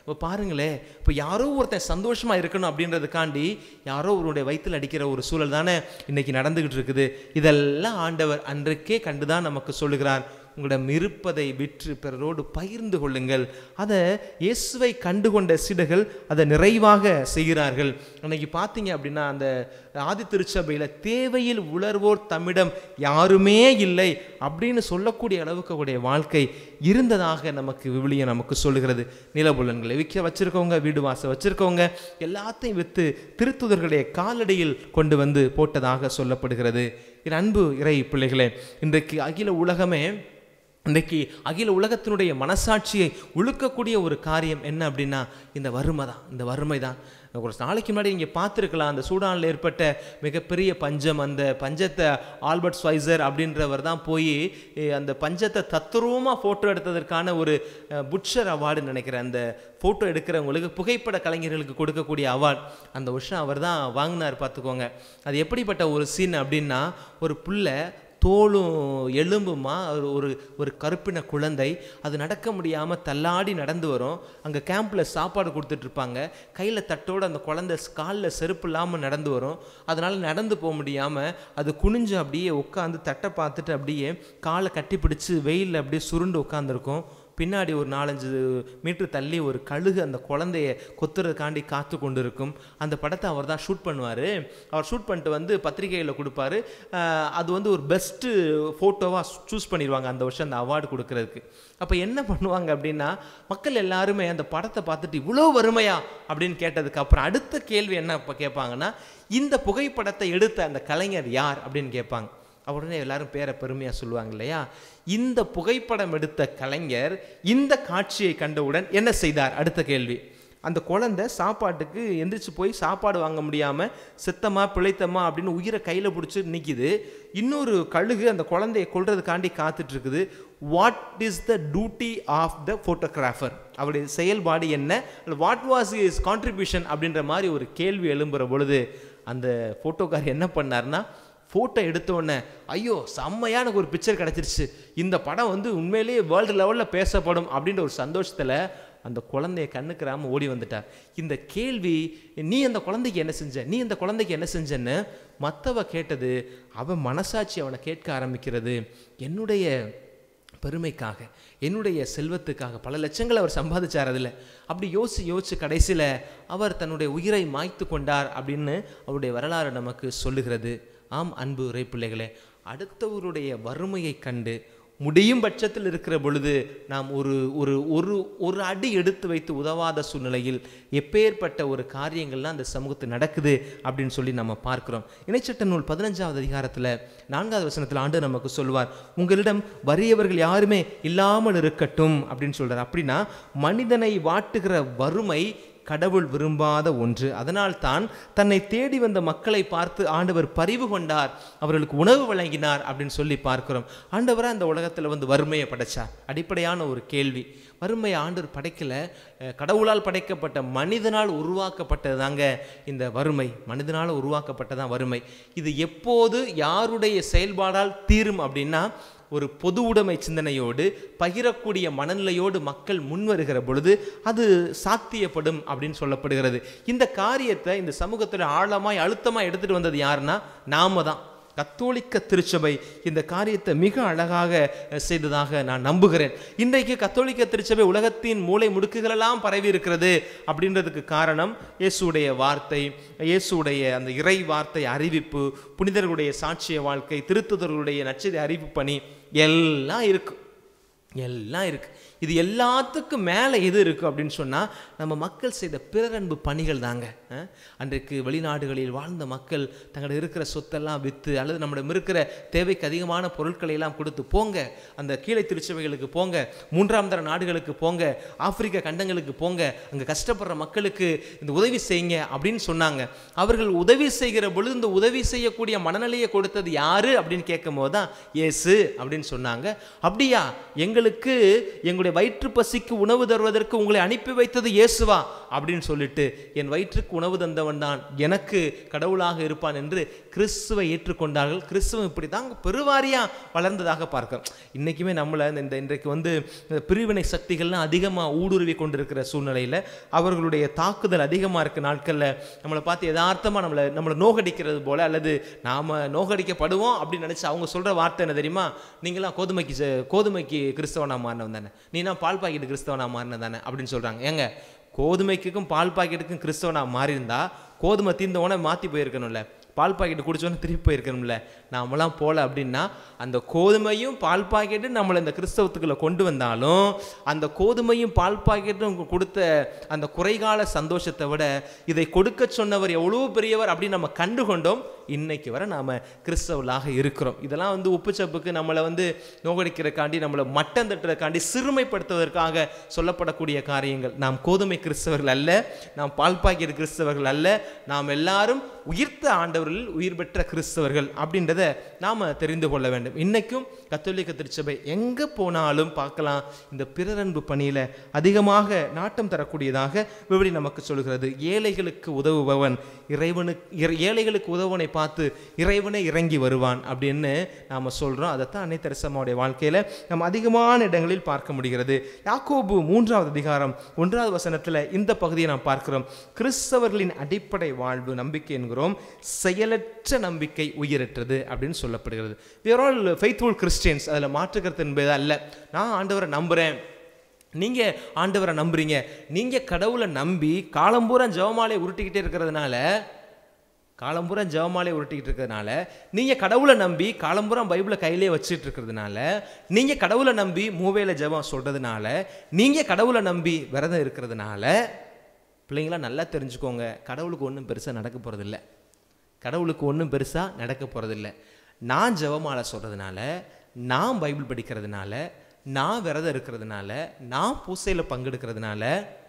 இப்போ பாருங்களேன் இப்போ யாரோ ஒருத்தன் சந்தோஷமா இருக்கணும் அப்படின்றதுக்காண்டி யாரோ ஒருவருடைய வயிற்றில் அடிக்கிற ஒரு சூழல் தானே இன்னைக்கு நடந்துகிட்டு இருக்குது இதெல்லாம் ஆண்டவர் அன்றைக்கே கண்டுதான் நமக்கு சொல்லுகிறார் உங்களிடம் இருப்பதை விற்று பிறரோடு பகிர்ந்து கொள்ளுங்கள் அதை இயேசுவை கண்டுகொண்ட சீடர்கள் அதை நிறைவாக செய்கிறார்கள் அன்னைக்கு பார்த்தீங்க அப்படின்னா அந்த ஆதி திருச்சபையில் தேவையில் உணர்வோர் தம்மிடம் யாருமே இல்லை அப்படின்னு சொல்லக்கூடிய அளவுக்கு அவருடைய வாழ்க்கை இருந்ததாக நமக்கு விவிலியம் நமக்கு சொல்லுகிறது நிலபுலன்களை விற்க வச்சிருக்கவங்க வீடு வாசல் வச்சிருக்கவங்க எல்லாத்தையும் விற்று திருத்துதர்களுடைய காலடியில் கொண்டு வந்து போட்டதாக சொல்லப்படுகிறது என் அன்பு இறை பிள்ளைகளே இன்றைக்கு அகில உலகமே இன்றைக்கு அகில உலகத்தினுடைய மனசாட்சியை உழுக்கக்கூடிய ஒரு காரியம் என்ன அப்படின்னா இந்த வறுமை தான் இந்த வறுமை தான் ஒரு நாளைக்கு முன்னாடி நீங்கள் பார்த்துருக்கலாம் அந்த சூடானில் ஏற்பட்ட மிகப்பெரிய பஞ்சம் அந்த பஞ்சத்தை ஆல்பர்ட் ஸ்வைசர் அப்படின்றவர் தான் போய் eh, அந்த பஞ்சத்தை தத்துரூபமாக ஃபோட்டோ எடுத்ததற்கான ஒரு புட்சர் அவார்டு நினைக்கிறேன் அந்த ஃபோட்டோ எடுக்கிறவங்களுக்கு புகைப்பட கலைஞர்களுக்கு கொடுக்கக்கூடிய அவார்ட் அந்த வருஷம் அவர் தான் வாங்கினார் பார்த்துக்கோங்க அது எப்படிப்பட்ட ஒரு சீன் அப்படின்னா ஒரு புள்ள தோலும் எலும்புமா ஒரு ஒரு ஒரு கருப்பின குழந்தை அது நடக்க முடியாமல் தள்ளாடி நடந்து வரும் அங்கே கேம்பில் சாப்பாடு கொடுத்துட்ருப்பாங்க கையில் தட்டோடு அந்த குழந்தை காலில் செருப்பு இல்லாமல் நடந்து வரும் அதனால் நடந்து போக முடியாமல் அது குனிஞ்சு அப்படியே உட்காந்து தட்டை பார்த்துட்டு அப்படியே காலை கட்டி பிடிச்சி வெயிலில் அப்படியே சுருண்டு உட்காந்துருக்கும் பின்னாடி ஒரு நாலஞ்சு மீட்டர் தள்ளி ஒரு கழுகு அந்த குழந்தைய கொத்துறதுக்காண்டி காத்து கொண்டு இருக்கும் அந்த படத்தை அவர் தான் ஷூட் பண்ணுவார் அவர் ஷூட் பண்ணிட்டு வந்து பத்திரிகையில் கொடுப்பாரு ஆஹ் அது வந்து ஒரு பெஸ்ட்டு ஃபோட்டோவாக சூஸ் பண்ணிடுவாங்க அந்த வருஷம் அந்த அவார்டு கொடுக்கறதுக்கு அப்போ என்ன பண்ணுவாங்க அப்படின்னா மக்கள் எல்லாருமே அந்த படத்தை பார்த்துட்டு இவ்வளோ வறுமையா அப்படின்னு கேட்டதுக்கு அப்புறம் அடுத்த கேள்வி என்ன இப்போ கேட்பாங்கன்னா இந்த புகைப்படத்தை எடுத்த அந்த கலைஞர் யார் அப்படின்னு கேட்பாங்க உடனே எல்லாரும் பேரை பெருமையாக சொல்லுவாங்க இல்லையா இந்த புகைப்படம் எடுத்த கலைஞர் இந்த காட்சியை கண்டவுடன் என்ன செய்தார் அடுத்த கேள்வி அந்த குழந்தை சாப்பாட்டுக்கு எந்திரிச்சு போய் சாப்பாடு வாங்க முடியாமல் செத்தமா பிழைத்தமா அப்படின்னு உயிரை கையில் பிடிச்சி நிற்கிது இன்னொரு கழுகு அந்த குழந்தையை கொல்றதுக்காண்டி காத்துட்டு இருக்குது what is the duty of the photographer அவருடைய செயல்பாடு என்ன வாட் வாஸ் இஸ் கான்ட்ரிபியூஷன் அப்படின்ற மாதிரி ஒரு கேள்வி எழும்புற பொழுது அந்த ஃபோட்டோக்கார் என்ன பண்ணார்னா ஃபோட்டோ எடுத்த உடனே ஐயோ செம்மையா எனக்கு ஒரு பிக்சர் கிடச்சிருச்சு இந்த படம் வந்து உண்மையிலேயே வேர்ல்டு லெவலில் பேசப்படும் அப்படின்ற ஒரு சந்தோஷத்தில் அந்த குழந்தைய கண்ணுக்கிறாம ஓடி வந்துட்டார் இந்த கேள்வி நீ அந்த குழந்தைக்கு என்ன செஞ்ச நீ அந்த குழந்தைக்கு என்ன செஞ்சன்னு மற்றவ கேட்டது அவன் மனசாட்சி அவனை கேட்க ஆரம்பிக்கிறது என்னுடைய பெருமைக்காக என்னுடைய செல்வத்துக்காக பல லட்சங்களை அவர் சம்பாதிச்சார் அதில் அப்படி யோசிச்சு யோசிச்சு கடைசியில் அவர் தன்னுடைய உயிரை மாய்த்து கொண்டார் அப்படின்னு அவருடைய வரலாறு நமக்கு சொல்லுகிறது ஆம் அன்பு உரை பிள்ளைகளே அடுத்தவருடைய வறுமையை கண்டு முடியும் பட்சத்தில் இருக்கிற பொழுது நாம் ஒரு ஒரு ஒரு ஒரு அடி எடுத்து வைத்து உதவாத சூழ்நிலையில் எப்பேற்பட்ட ஒரு காரியங்கள்லாம் அந்த சமூகத்தில் நடக்குது அப்படின்னு சொல்லி நம்ம பார்க்கிறோம் இணைச்சட்ட நூல் பதினஞ்சாவது அதிகாரத்தில் நான்காவது வசனத்தில் ஆண்டு நமக்கு சொல்வார் உங்களிடம் வறியவர்கள் யாருமே இல்லாமல் இருக்கட்டும் அப்படின்னு சொல்றார் அப்படின்னா மனிதனை வாட்டுகிற வறுமை கடவுள் விரும்பாத ஒன்று அதனால் தான் தன்னை தேடி வந்த மக்களை பார்த்து ஆண்டவர் பரிவு கொண்டார் அவர்களுக்கு உணவு வழங்கினார் அப்படின்னு சொல்லி பார்க்கிறோம் ஆண்டவரா அந்த உலகத்தில் வந்து வறுமையை படைச்சார் அடிப்படையான ஒரு கேள்வி வறுமையை ஆண்டவர் படைக்கல அஹ், கடவுளால் படைக்கப்பட்ட மனிதனால் உருவாக்கப்பட்டது தாங்க இந்த வறுமை மனிதனால் உருவாக்கப்பட்டதான் வறுமை இது எப்போது யாருடைய செயல்பாடால் தீரும் அப்படின்னா ஒரு பொது உடைமை சிந்தனையோடு பகிரக்கூடிய மனநிலையோடு மக்கள் முன்வருகிற பொழுது அது சாத்தியப்படும் அப்படின்னு சொல்லப்படுகிறது இந்த காரியத்தை இந்த சமூகத்தில் ஆழமாய் அழுத்தமாக எடுத்துட்டு வந்தது யாருன்னா நாம தான் கத்தோலிக்க திருச்சபை இந்த காரியத்தை மிக அழகாக அஹ், செய்ததாக நான் நம்புகிறேன் இன்றைக்கு கத்தோலிக்க திருச்சபை உலகத்தின் மூளை முடுக்குகளெல்லாம் பரவி இருக்கிறது அப்படின்றதுக்கு காரணம் இயேசுடைய வார்த்தை இயேசுடைய அந்த இறை வார்த்தை அறிவிப்பு புனிதர்களுடைய சாட்சிய வாழ்க்கை திருத்துதர்களுடைய நச்சதி அறிவிப்பு பணி எல்லாம் இருக்கு எல்லாம் இருக்கு இது எல்லாத்துக்கும் மேலே எது இருக்கு அப்படின்னு சொன்னால் நம்ம மக்கள் செய்த பிறரன்பு பணிகள் தாங்க அஹ். அன்றைக்கு வெளிநாடுகளில் வாழ்ந்த மக்கள் தங்களோட இருக்கிற சொத்தெல்லாம் விற்று அல்லது நம்மிடம் இருக்கிற தேவைக்கு அதிகமான பொருட்களை எல்லாம் கொடுத்து போங்க அந்த கீழே திருச்சபைகளுக்கு போங்க மூன்றாம் தர நாடுகளுக்கு போங்க ஆப்பிரிக்க கண்டங்களுக்கு போங்க அங்கே கஷ்டப்படுற மக்களுக்கு இந்த உதவி செய்யுங்க அப்படின்னு சொன்னாங்க அவர்கள் உதவி செய்கிற பொழுது இந்த உதவி செய்யக்கூடிய மனநிலையை கொடுத்தது யாரு அப்படின்னு கேட்கும் போது தான் இயேசு அப்படின்னு சொன்னாங்க அப்படியா எங்களுக்கு எங்களுடைய வயிற்று பசிக்கு உணவு தருவதற்கு உங்களை அனுப்பி வைத்தது இயேசுவா அப்படின்னு சொல்லிட்டு என் வயிற்றுக்கு உணவு தந்தவன் தான் எனக்கு கடவுளாக இருப்பான் என்று கிறிஸ்துவை ஏற்றுக்கொண்டார்கள் கிறிஸ்துவம் இப்படி தான் பெருவாரியாக வளர்ந்ததாக பார்க்கிறோம் இன்றைக்குமே நம்மளை இந்த இன்றைக்கு வந்து இந்த பிரிவினை சக்திகள்லாம் அதிகமாக ஊடுருவி கொண்டிருக்கிற சூழ்நிலையில் அவர்களுடைய தாக்குதல் அதிகமாக இருக்க நாட்களில் நம்மளை பார்த்து யதார்த்தமாக நம்மளை நம்மளை நோகடிக்கிறது போல அல்லது நாம் நோகடிக்கப்படுவோம் அப்படின்னு நினச்சி அவங்க சொல்கிற வார்த்தை என்ன தெரியுமா நீங்களாம் கோதுமைக்கு ச- கோதுமைக்கு கிறிஸ்தவனா மாறினவன் தானே நீனா பால் பாக்கெட் கிறிஸ்தவனா மாறின தானே அப்படின்னு சொல்கிறாங்க ஏங்க கோதுமைக்கும் பால் பாக்கெட்டுக்கும் கிறிஸ்தவனா மாறியிருந்தா கோதுமை தீர்ந்த உடனே மாற்றி போயிருக்கணும்ல பால் பாக்கெட் குடிச்சோன்னே திருப்பி போயிருக்கணும்ல நாமெல்லாம் போல அப்படின்னா அந்த கோதுமையும் பால் பாக்கெட்டும் நம்மளை இந்த கிறிஸ்தவத்துக்குள்ள கொண்டு வந்தாலும் அந்த கோதுமையும் பால் பாக்கெட்டும் கொடுத்த அந்த குறைகால சந்தோஷத்தை விட இதை கொடுக்க சொன்னவர் எவ்வளோ பெரியவர் அப்படின்னு நம்ம கண்டு கொண்டோம் இன்னைக்கு வரை நாம் கிறிஸ்தவர்களாக இருக்கிறோம் இதெல்லாம் வந்து உப்புச்சப்புக்கு நம்மளை வந்து நோகடிக்கிறக்காண்டி நம்மளை மட்டம் தட்டுறதுக்காண்டி சிறுமைப்படுத்துவதற்காக சொல்லப்படக்கூடிய காரியங்கள் நாம் கோதுமை கிறிஸ்தவர்கள் அல்ல நாம் பால் பாக்கெட் கிறிஸ்தவர்கள் அல்ல நாம் எல்லாரும் உயிர்த்த ஆண்டவர்களில் உயிர் பெற்ற கிறிஸ்தவர்கள் அப்படின்றத நாம் தெரிந்து கொள்ள வேண்டும் இன்னைக்கும் கத்தோலிக்க திருச்சபை எங்கே போனாலும் பார்க்கலாம் இந்த பிறரன்பு பணியில் அதிகமாக நாட்டம் தரக்கூடியதாக விவரி நமக்கு சொல்கிறது ஏழைகளுக்கு உதவுபவன் இறைவனுக்கு இறை- ஏழைகளுக்கு உதவுவனை பார்த்து இறைவனே இறங்கி வருவான் அப்படின்னு நாம் சொல்கிறோம் அதைத்தான் அன்னை தெரசம்மாவுடைய வாழ்க்கையில் நம்ம அதிகமான இடங்களில் பார்க்க முடிகிறது யாக்கோபு மூன்றாவது அதிகாரம் ஒன்றாவது வசனத்தில் இந்த பகுதியை நாம் பார்க்கிறோம் கிறிஸ்தவர்களின் அடிப்படை வாழ்வு நம்பிக்கை என்கிறோம் செயலற்ற நம்பிக்கை உயிரற்றது அப்படின்னு சொல்லப்படுகிறது we are all faithful Christians அதில் மாற்றுக்கிறது என்பது அல்ல நான் ஆண்டவரை நம்புகிறேன் நீங்கள் ஆண்டவரை நம்புறீங்க நீங்கள் கடவுளை நம்பி காலம்பூரா ஜெபமாலை உருட்டிக்கிட்டே இருக்கிறதுனால காலம்புறா ஜெபமாலை உருட்டிக்கிட்டு இருக்கிறதுனால நீங்கள் கடவுளை நம்பி காலம்புறா பைபிளை கையிலே வச்சுட்டு இருக்கிறதுனால நீங்கள் கடவுளை நம்பி மூவேல ஜெபம் சொல்கிறதுனால நீங்கள் கடவுளை நம்பி விரதம் இருக்கிறதுனால பிள்ளைங்களா நல்லா தெரிஞ்சுக்கோங்க கடவுளுக்கு ஒன்றும் பெருசாக நடக்க போகிறதில்ல கடவுளுக்கு ஒன்றும் பெருசாக நடக்க போகிறதில்ல நான் ஜெபமாலை சொல்கிறதுனால நான் பைபிள் படிக்கிறதுனால நான் விரதம் இருக்கிறதுனால நான் பூசையில் பங்கெடுக்கிறதுனால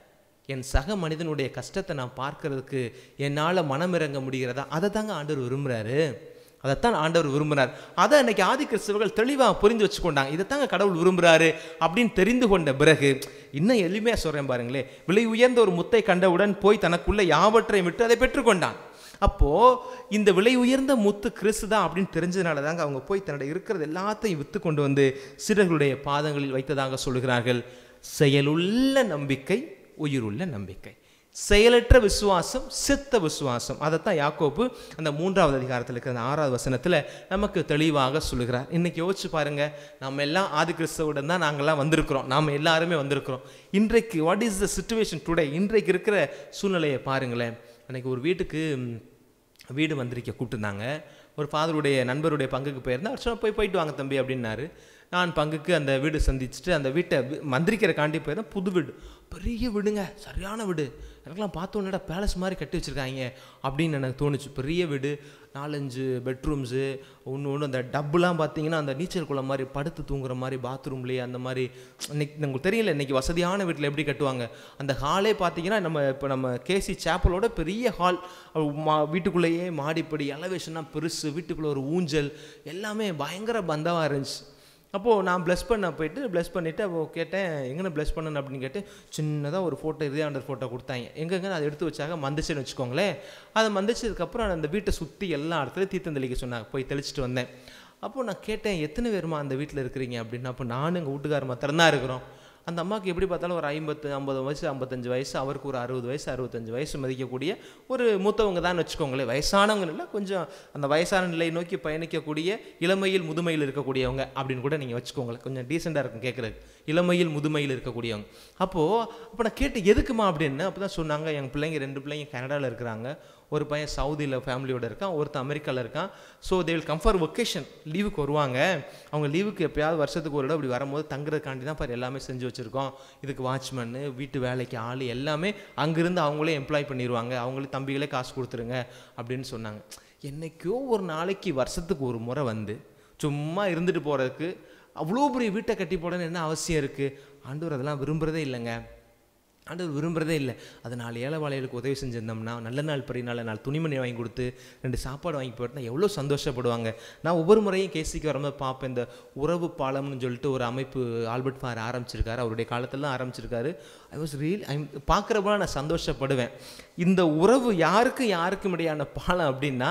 என் சக மனிதனுடைய கஷ்டத்தை நான் பார்க்கறதுக்கு என்னால் மனம் இறங்க முடிகிறதா அதை தாங்க ஆண்டவர் விரும்புகிறாரு அதைத்தான் ஆண்டவர் விரும்புகிறார் அதை அன்னைக்கு ஆதி கிறிஸ்தவர்கள் தெளிவாக புரிந்து வச்சுக்கொண்டாங்க இதைத்தாங்க கடவுள் விரும்புகிறாரு அப்படின்னு தெரிந்து கொண்ட பிறகு இன்னும் எளிமையாக சொல்கிறேன் பாருங்களேன் விலை உயர்ந்த ஒரு முத்தை கண்டவுடன் போய் தனக்குள்ள யாவற்றையும் விட்டு அதை பெற்றுக்கொண்டான் அப்போ இந்த விலை உயர்ந்த முத்து கிறிஸ்து தான் அப்படின்னு தெரிஞ்சதுனால தாங்க அவங்க போய் தன்னுடைய இருக்கிறது எல்லாத்தையும் வித்து கொண்டு வந்து சிறர்களுடைய பாதங்களில் வைத்ததாக சொல்லுகிறார்கள் செயலுள்ள நம்பிக்கை உயிருள்ள நம்பிக்கை செயலற்ற விசுவாசம் செத்த விசுவாசம் அதைத்தான் யாக்கோப்பு அந்த மூன்றாவது அதிகாரத்தில் இருக்கிற அந்த ஆறாவது வசனத்தில் நமக்கு தெளிவாக சொல்லுகிறார் இன்னைக்கு யோசிச்சு பாருங்க நம்ம எல்லாம் ஆதி கிறிஸ்தவுடன் தான் நாங்கள்லாம் வந்திருக்கிறோம் நாம் எல்லாருமே வந்திருக்கிறோம் இன்றைக்கு what is the situation today இன்றைக்கு இருக்கிற சூழ்நிலையை பாருங்களேன் அன்னைக்கு ஒரு வீட்டுக்கு ம், வீடு வந்திருக்க கூப்பிட்டுருந்தாங்க ஒரு ஃபாதருடைய நண்பருடைய பங்குக்கு போயிருந்தா அவர் சொன்னா, போய் போயிட்டு வாங்க தம்பி அப்படின்னாரு நான் பங்குக்கு அந்த வீடு சந்திச்சுட்டு அந்த வீட்டை வி- மந்திரிக்கிற காண்டி போயிருந்தேன் புது வீடு பெரிய வீடுங்க சரியான வீடு எனக்கெல்லாம் பார்த்தோன்னே பேலஸ் மாதிரி கட்டி வச்சுருக்காங்க அப்படின்னு எனக்கு தோணுச்சு பெரிய வீடு நாலஞ்சு பெட்ரூம்ஸு ஒன்று ஒன்று அந்த டப்புலாம் பார்த்தீங்கன்னா அந்த நீச்சல் குளம் மாதிரி படுத்து தூங்குற மாதிரி பாத்ரூம்லேயே அந்த மாதிரி இன்னைக்கு உங்களுக்கு தெரியல இன்னைக்கு வசதியான வீட்டில் எப்படி கட்டுவாங்க அந்த ஹாலே பார்த்தீங்கன்னா நம்ம இப்போ நம்ம கேசி சேப்பலோட பெரிய ஹால் மா வீட்டுக்குள்ளேயே மாடிப்படி எலவேஷன்லாம் பெருசு வீட்டுக்குள்ளே ஒரு ஊஞ்சல் எல்லாமே பயங்கர பந்தமாக இருந்துச்சு அப்போது நான் ப்ளஸ் பண்ண போயிட்டு ப்ளஸ் பண்ணிவிட்டு அப்போ கேட்டேன் எங்கே ப்ளஸ் பண்ணணும் அப்படின்னு கேட்டு சின்னதாக ஒரு ஃபோட்டோ இதயாண்டர் ஃபோட்டோ கொடுத்தாங்க எங்கெங்க அதை எடுத்து வச்சாங்க மந்திச்சுன்னு வச்சுக்கோங்களேன் அதை மந்திச்சதுக்கப்புறம் அந்த வீட்டை சுற்றி எல்லா இடத்துலையும் தீர்த்தம் தெளிக்க சொன்னாங்க போய் தெளிச்சிட்டு வந்தேன் அப்போ நான் கேட்டேன் எத்தனை பேருமா அந்த வீட்டில் இருக்கிறீங்க அப்படின்னு அப்போ நானும் எங்கள் வீட்டுக்கார மாத்திரம் தான் இருக்கிறோம் அந்த அம்மாவுக்கு எப்படி பார்த்தாலும் ஒரு ஐம்பத்து ஐம்பது வயசு ஐம்பத்தஞ்சு வயசு அவருக்கு ஒரு அறுபது வயசு அறுபத்தஞ்சு வயசு மதிக்கக்கூடிய ஒரு மூத்தவங்க தான் வச்சுக்கோங்களேன் வயசானவங்க இல்லை கொஞ்சம் அந்த வயசான நிலையை நோக்கி பயணிக்கக்கூடிய இளமையில் முதுமையில் இருக்கக்கூடியவங்க அப்படின்னு கூட நீங்கள் வச்சுக்கோங்களேன் கொஞ்சம் டீசெண்டாக இருக்கும் கேட்குறதுக்கு இளமையில் முதுமையில் இருக்கக்கூடியவங்க அப்போது அப்போ நான் கேட்டு எதுக்குமா அப்படின்னு அப்போ தான் சொன்னாங்க எங்கள் பிள்ளைங்க ரெண்டு பிள்ளைங்க கனடாவில் இருக்கிறாங்க ஒரு பையன் சவுதியில் ஃபேமிலியோட இருக்கான் ஒருத்தன் அமெரிக்காவில் இருக்கான் so they will come for vacation லீவுக்கு வருவாங்க அவங்க லீவுக்கு எப்பயாவது வருஷத்துக்கு ஒரு இடம் இப்படி வரும்போது தங்குறதுக்காண்டி தான் பாரு எல்லாமே செஞ்சு வச்சுருக்கோம் இதுக்கு வாட்ச்மேனு வீட்டு வேலைக்கு ஆள் எல்லாமே அங்கேருந்து அவங்களே எம்ப்ளாய் பண்ணிடுவாங்க அவங்களே தம்பிகளே காசு கொடுத்துருங்க அப்படின்னு சொன்னாங்க என்னைக்கோ ஒரு நாளைக்கு வருஷத்துக்கு ஒரு முறை வந்து சும்மா இருந்துட்டு போகிறதுக்கு அவ்வளோ பெரிய வீட்டை கட்டி போடணும்னு என்ன அவசியம் இருக்குது ஆண்டவர் அதெல்லாம் விரும்புகிறதே இல்லைங்க ஆண்டவர் விரும்புகிறதே இல்லை அது நாலு ஏழை வாழைகளுக்கு உதவி செஞ்சிருந்தோம்னா நல்ல நாள் பெரிய நாள் நாலு துணிமணி வாங்கி கொடுத்து ரெண்டு சாப்பாடு வாங்கி போயிட்டா எவ்வளோ சந்தோஷப்படுவாங்க நான் ஒவ்வொரு முறையும் கேசிக்கு வரும்போது பார்ப்பேன் இந்த உறவு பாலம்னு சொல்லிட்டு ஒரு அமைப்பு ஆல்பர்ட் ஃபார் ஆரம்பிச்சிருக்காரு அவருடைய காலத்துல ஆரம்பிச்சிருக்காரு ஐ வாஸ் ரியல் ஐ பார்க்குறப்ப நான் சந்தோஷப்படுவேன் இந்த உறவு யாருக்கு யாருக்கும் இடையான பாலம் அப்படின்னா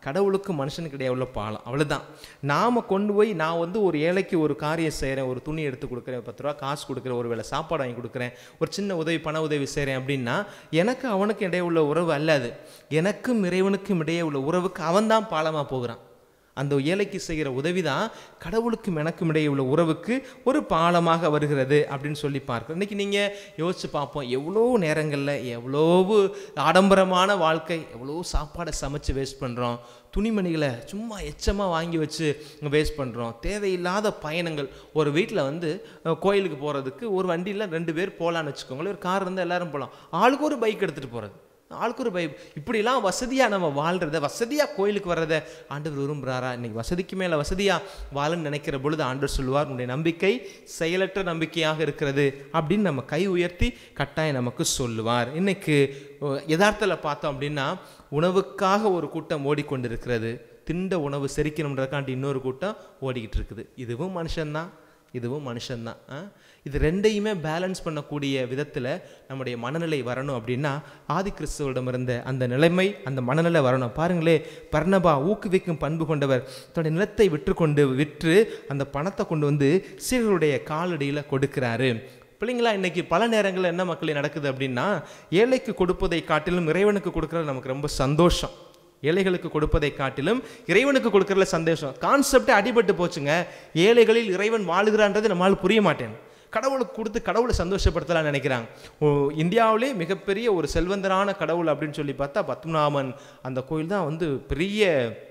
கடவுளுக்கும் மனுஷனுக்கு இடையே உள்ள பாலம் அவ்வளவுதான் நாம கொண்டு போய் நான் வந்து ஒரு ஏழைக்கு ஒரு காரியம் செய்கிறேன் ஒரு துணி எடுத்து கொடுக்குறேன் பத்து ரூபா காசு கொடுக்குறேன் ஒரு வேளை சாப்பாடு வாங்கி கொடுக்குறேன் ஒரு சின்ன உதவி பண உதவி செய்கிறேன் அப்படின்னா எனக்கு அவனுக்கு இடையே உள்ள உறவு அல்ல அது எனக்கும் இறைவனுக்கும் இடையே உள்ள உறவுக்கு அவன்தான் பாலமாக போகிறான் அந்த ஏழைக்கு செய்கிற உதவி தான் கடவுளுக்கும் எனக்கும் இடையே உள்ள உறவுக்கு ஒரு பாலமாக வருகிறது அப்படின்னு சொல்லி பார்க்கிறோம் இன்னைக்கு நீங்கள் யோசிச்சு பார்ப்போம் எவ்வளோ நேரங்களில் எவ்வளவு ஆடம்பரமான வாழ்க்கை எவ்வளோ சாப்பாடை சமைச்சு வேஸ்ட் பண்ணுறோம் துணிமணிகளை சும்மா எச்சமாக வாங்கி வச்சு வேஸ்ட் பண்ணுறோம் தேவையில்லாத பயணங்கள் ஒரு வீட்டில் வந்து அஹ், கோயிலுக்கு போகிறதுக்கு ஒரு வண்டியில் ரெண்டு பேர் போகலான்னு வச்சுக்கோங்களேன் ஒரு கார் இருந்தால் எல்லாரும் போகலாம் ஆளுக்கு ஒரு பைக் எடுத்துகிட்டு போகிறது ஆளுக்கு ஒரு பை இப்படிலாம் வசதியாக நம்ம வாழ்கிறத வசதியாக கோயிலுக்கு வர்றதை ஆண்டவர் விரும்புகிறாரா இன்னைக்கு வசதிக்கு மேலே வசதியாக வாழன்னு நினைக்கிற பொழுது ஆண்டவர் சொல்லுவார் உன்னுடைய நம்பிக்கை செயலற்ற நம்பிக்கையாக இருக்கிறது அப்படின்னு நம்ம கை உயர்த்தி கட்டாயம் நமக்கு சொல்லுவார் இன்னைக்கு யதார்த்தத்தில் பார்த்தோம் அப்படின்னா உணவுக்காக ஒரு கூட்டம் ஓடிக்கொண்டிருக்கிறது திண்ட உணவு செரிக்கணுன்றதுக்காண்டி இன்னொரு கூட்டம் ஓடிக்கிட்டு இருக்குது இதுவும் மனுஷன்தான் இதுவும் மனுஷன்தான் ஆ? இது ரெண்டையுமே பேலன்ஸ் பண்ணக்கூடிய விதத்தில் நம்முடைய மனநிலை வரணும் அப்படின்னா ஆதி கிறிஸ்துவிடம் இருந்த அந்த நிலைமை அந்த மனநிலை வரணும் பாருங்களே பர்ணபா ஊக்குவிக்கும் பண்பு கொண்டவர் தன்னுடைய நிலத்தை விற்றுக்கொண்டு விற்று அந்த பணத்தை கொண்டு வந்து சீர்களுடைய காலடியில் கொடுக்கிறாரு பிள்ளைங்களா இன்னைக்கு பல நேரங்களில் என்ன மக்களே நடக்குது அப்படின்னா ஏழைக்கு கொடுப்பதை காட்டிலும் இறைவனுக்கு கொடுக்கறது நமக்கு ரொம்ப சந்தோஷம் ஏழைகளுக்கு கொடுப்பதை காட்டிலும் இறைவனுக்கு கொடுக்கறதுல சந்தோஷம் கான்செப்டே அடிபட்டு போச்சுங்க ஏழைகளில் இறைவன் வாழுகிறான்றது நம்மளால் புரிய மாட்டேன் கடவுளுக்கு கொடுத்து கடவுளை சந்தோஷப்படுத்தலாம்னு நினைக்கிறாங்க ஓ, இந்தியாவிலே மிகப்பெரிய ஒரு செல்வந்தரான கடவுள் அப்படின்னு சொல்லி பார்த்தா பத்மநாபன் அந்த கோயில் தான் வந்து பெரிய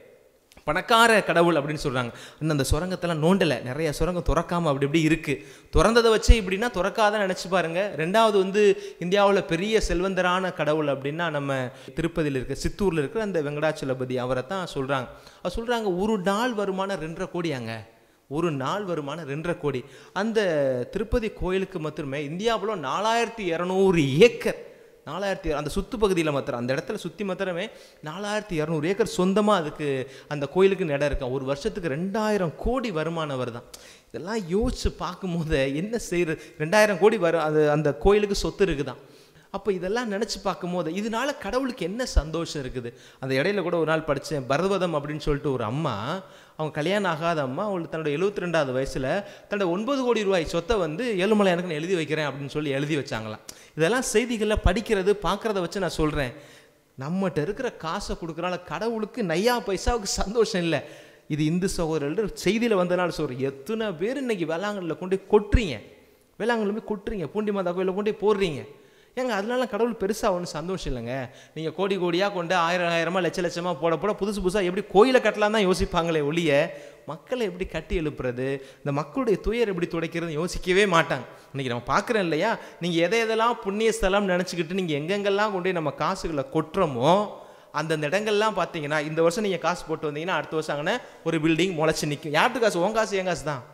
பணக்கார கடவுள் அப்படின்னு சொல்கிறாங்க இன்னும் அந்த சுரங்கத்தெல்லாம் நோண்டலை நிறைய சுரங்கம் திறக்காம அப்படி இப்படி இருக்குது திறந்ததை வச்சு இப்படின்னா திறக்காத நினச்சி பாருங்க ரெண்டாவது வந்து இந்தியாவில் பெரிய செல்வந்தரான கடவுள் அப்படின்னா நம்ம திருப்பதியில் இருக்க சித்தூரில் இருக்கிற அந்த வெங்கடாச்சலபதி அவரை தான் சொல்கிறாங்க அவர் சொல்கிறாங்க ஒரு நாள் வருமானம் ரெண்டரை கோடியாங்க ஒரு நாள் வருமானம் ரெண்டரை கோடி அந்த திருப்பதி கோயிலுக்கு மட்டுமே இந்தியாவில் நாலாயிரத்தி இரநூறு ஏக்கர் நாலாயிரத்தி அந்த சுத்து பகுதியில் மாத்திரம் அந்த இடத்துல சுற்றி மாத்திரமே நாலாயிரத்தி இரநூறு ஏக்கர் சொந்தமாக அதுக்கு அந்த கோயிலுக்கு இடம் இருக்கும் ஒரு வருஷத்துக்கு ரெண்டாயிரம் கோடி வருமானம் வருதான் இதெல்லாம் யோசிச்சு பார்க்கும்போது என்ன செய்யறது ரெண்டாயிரம் கோடி வரும் அது அந்த கோயிலுக்கு சொத்து இருக்குதான் அப்போ இதெல்லாம் நினச்சி பார்க்கும்போது இதனால கடவுளுக்கு என்ன சந்தோஷம் இருக்குது அந்த இடையில கூட ஒரு நாள் படித்தேன் பரதவதம் அப்படின்னு சொல்லிட்டு ஒரு அம்மா அவங்க கல்யாணம் ஆகாத அம்மா அவளுக்கு தன்னோட எழுபத்தி ரெண்டாவது வயசில் தன்னோட ஒன்பது கோடி ரூபாய் சொத்தை வந்து ஏழுமலை எனக்கு நான் எழுதி வைக்கிறேன் அப்படின்னு சொல்லி எழுதி வச்சாங்களாம் இதெல்லாம் செய்திகளில் படிக்கிறது பார்க்குறத வச்சு நான் சொல்கிறேன் நம்மகிட்ட இருக்கிற காசை கொடுக்குறனால கடவுளுக்கு நையா பைசாவுக்கு சந்தோஷம் இல்லை இது இந்து சகோதரர்கள் செய்தியில் வந்தனால சொல்கிறேன் எத்தனை பேர் இன்னைக்கு வேளாங்கல்லில் கொண்டு போய் கொட்டுறீங்க வேளாங்கல்ல போய் கொட்டுறீங்க பூண்டி மாதா கோயிலில் கொண்டு போய் போடுறீங்க ஏங்க அதனால கடவுள் பெருசாக ஒன்றும் சந்தோஷம் இல்லைங்க நீங்கள் கோடி கோடியாக கொண்டு ஆயிரம் ஆயிரமா லட்ச லட்சமாக போட போட புதுசு புதுசாக எப்படி கோயிலை கட்டலாம் தான் யோசிப்பாங்களே ஒழிய மக்களை எப்படி கட்டி எழுப்புறது இந்த மக்களுடைய துயர் எப்படி துடைக்கிறதுன்னு யோசிக்கவே மாட்டாங்க இன்னைக்கு நம்ம பார்க்குறோம் இல்லையா நீங்கள் எதை எதெல்லாம் புண்ணிய ஸ்தலம் நினச்சிக்கிட்டு நீங்கள் எங்கெங்கெல்லாம் கொண்டு போய் நம்ம காசுகளை கொட்டுறோமோ அந்தந்த இடங்கள்லாம் பார்த்தீங்கன்னா இந்த வருஷம் நீங்கள் காசு போட்டு வந்தீங்கன்னா அடுத்த வருஷம் அங்கே ஒரு பில்டிங் முளைச்சி நிற்கும் யார்ட்டு காசு உன் காசு என் காசு தான்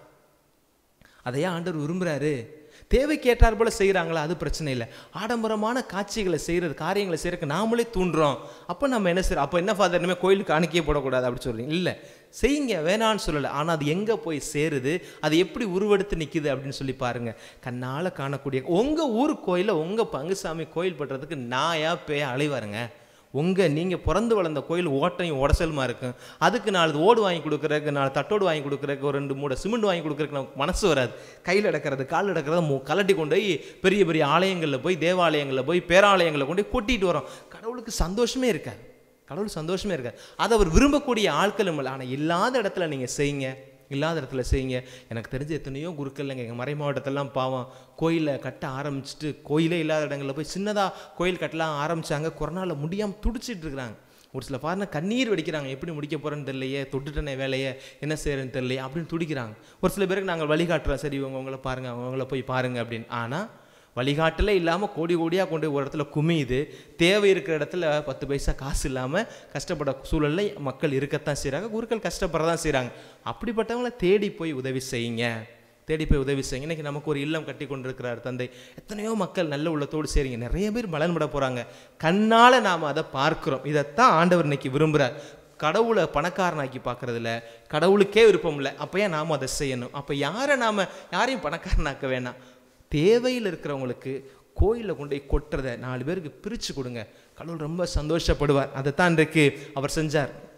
அதையே ஆண்டவர் விரும்புகிறாரு தேவைக்கு ஏற்றார் போல செய்கிறாங்களா அது பிரச்சனை இல்லை ஆடம்பரமான காட்சிகளை செய்கிறது காரியங்களை செய்யறதுக்கு நாமளே தூண்டுறோம் அப்போ நம்ம என்ன செய்யறோம் அப்போ என்ன ஃபாதர் இனிமேல் கோயிலுக்கு காணிக்கையே போடக்கூடாது அப்படி சொல்றீங்க இல்லை செய்யுங்க வேணான்னு சொல்லலை ஆனால் அது எங்கே போய் சேருது அது எப்படி உருவெடுத்து நிற்குது அப்படின்னு சொல்லி பாருங்க கண்ணால் காணக்கூடிய உங்கள் ஊர் கோயிலில் உங்கள் பங்குசாமி கோயில் பண்றதுக்கு நாயா பேய அலைவாருங்க உங்கள் நீங்கள் பிறந்து வளர்ந்த கோயில் ஓட்டையும் உடசலுமா இருக்கும் அதுக்கு நாலு ஓடு வாங்கி கொடுக்குறதுக்கு நாலு தட்டோடு வாங்கி கொடுக்குறதுக்கு ஒரு ரெண்டு மூணு சிமெண்ட் வாங்கி கொடுக்குறதுக்கு நமக்கு மனசு வராது கையில் எடுக்கிறது காலில் எடுக்கிறது மு கலட்டி கொண்டு போய் பெரிய பெரிய ஆலயங்களில் போய் தேவாலயங்களில் போய் பேராலயங்களில் கொண்டு போய் கொட்டிட்டு வரோம் கடவுளுக்கு சந்தோஷமே இருக்காது கடவுள் சந்தோஷமே இருக்காது அதை அவர் விரும்பக்கூடிய ஆட்களும் இல்லை ஆனால் இல்லாத இடத்துல நீங்கள் செய்யுங்க இல்லாத இடத்துல செய்யுங்க எனக்கு தெரிஞ்ச எத்தனையோ குருக்கள்ங்க எங்கள் மறை மாவட்டத்திலலாம் பாவம் கோயிலை கட்ட ஆரம்பிச்சுட்டு கோயிலே இல்லாத இடங்களில் போய் சின்னதாக கோயில் கட்டலாம் ஆரம்பிச்சாங்க கொரோனாவில் முடியாமல் துடிச்சிட்டு இருக்கிறாங்க ஒரு சில பாருங்க கண்ணீர் வெடிக்கிறாங்க எப்படி முடிக்க போகிறேன்னு தெரியலையே தொட்டுட்டனே வேலையை என்ன செய்யறேன்னு தெரியலையே அப்படின்னு துடிக்கிறாங்க ஒரு சில பேருக்கு நாங்கள் வழிகாட்டுறோம் சரி இவங்க உங்களை பாருங்கள் அவங்கள போய் பாருங்க அப்படின்னு ஆனால் வழிகாட்டலே இல்லாமல் கோடி கோடியாக கொண்டு போய் ஒரு இடத்துல குமியுது தேவை இருக்கிற இடத்துல பத்து பைசா காசு இல்லாமல் கஷ்டப்பட சூழலில் மக்கள் இருக்கத்தான் செய்கிறாங்க குருக்கள் கஷ்டப்படதான் செய்கிறாங்க அப்படிப்பட்டவங்கள தேடி போய் உதவி செய்யுங்க தேடி போய் உதவி செய்யுங்க இன்னைக்கு நமக்கு ஒரு இல்லம் கட்டி கொண்டிருக்கிறார் தந்தை எத்தனையோ மக்கள் நல்ல உள்ளத்தோடு செய்றீங்க நிறைய பேர் பலன்பட போகிறாங்க கண்ணால் நாம் அதை பார்க்குறோம் இதைத்தான் ஆண்டவர் இன்னைக்கு விரும்புகிறார் கடவுளை பணக்காரனாக்கி பார்க்கறதில்ல கடவுளுக்கே விருப்பம் இல்லை அப்போ ஏன் நாம் அதை செய்யணும் அப்போ யாரை நாம் யாரையும் பணக்காரனாக்க வேணாம் தேவையில் இருக்கிறவங்களுக்கு கோயிலில் கொண்டு போய் கொட்டுறதை நாலு பேருக்கு பிரித்து கொடுங்க கடவுள் ரொம்ப சந்தோஷப்படுவார் அதைத்தான் இன்றைக்கு அவர் செஞ்சார்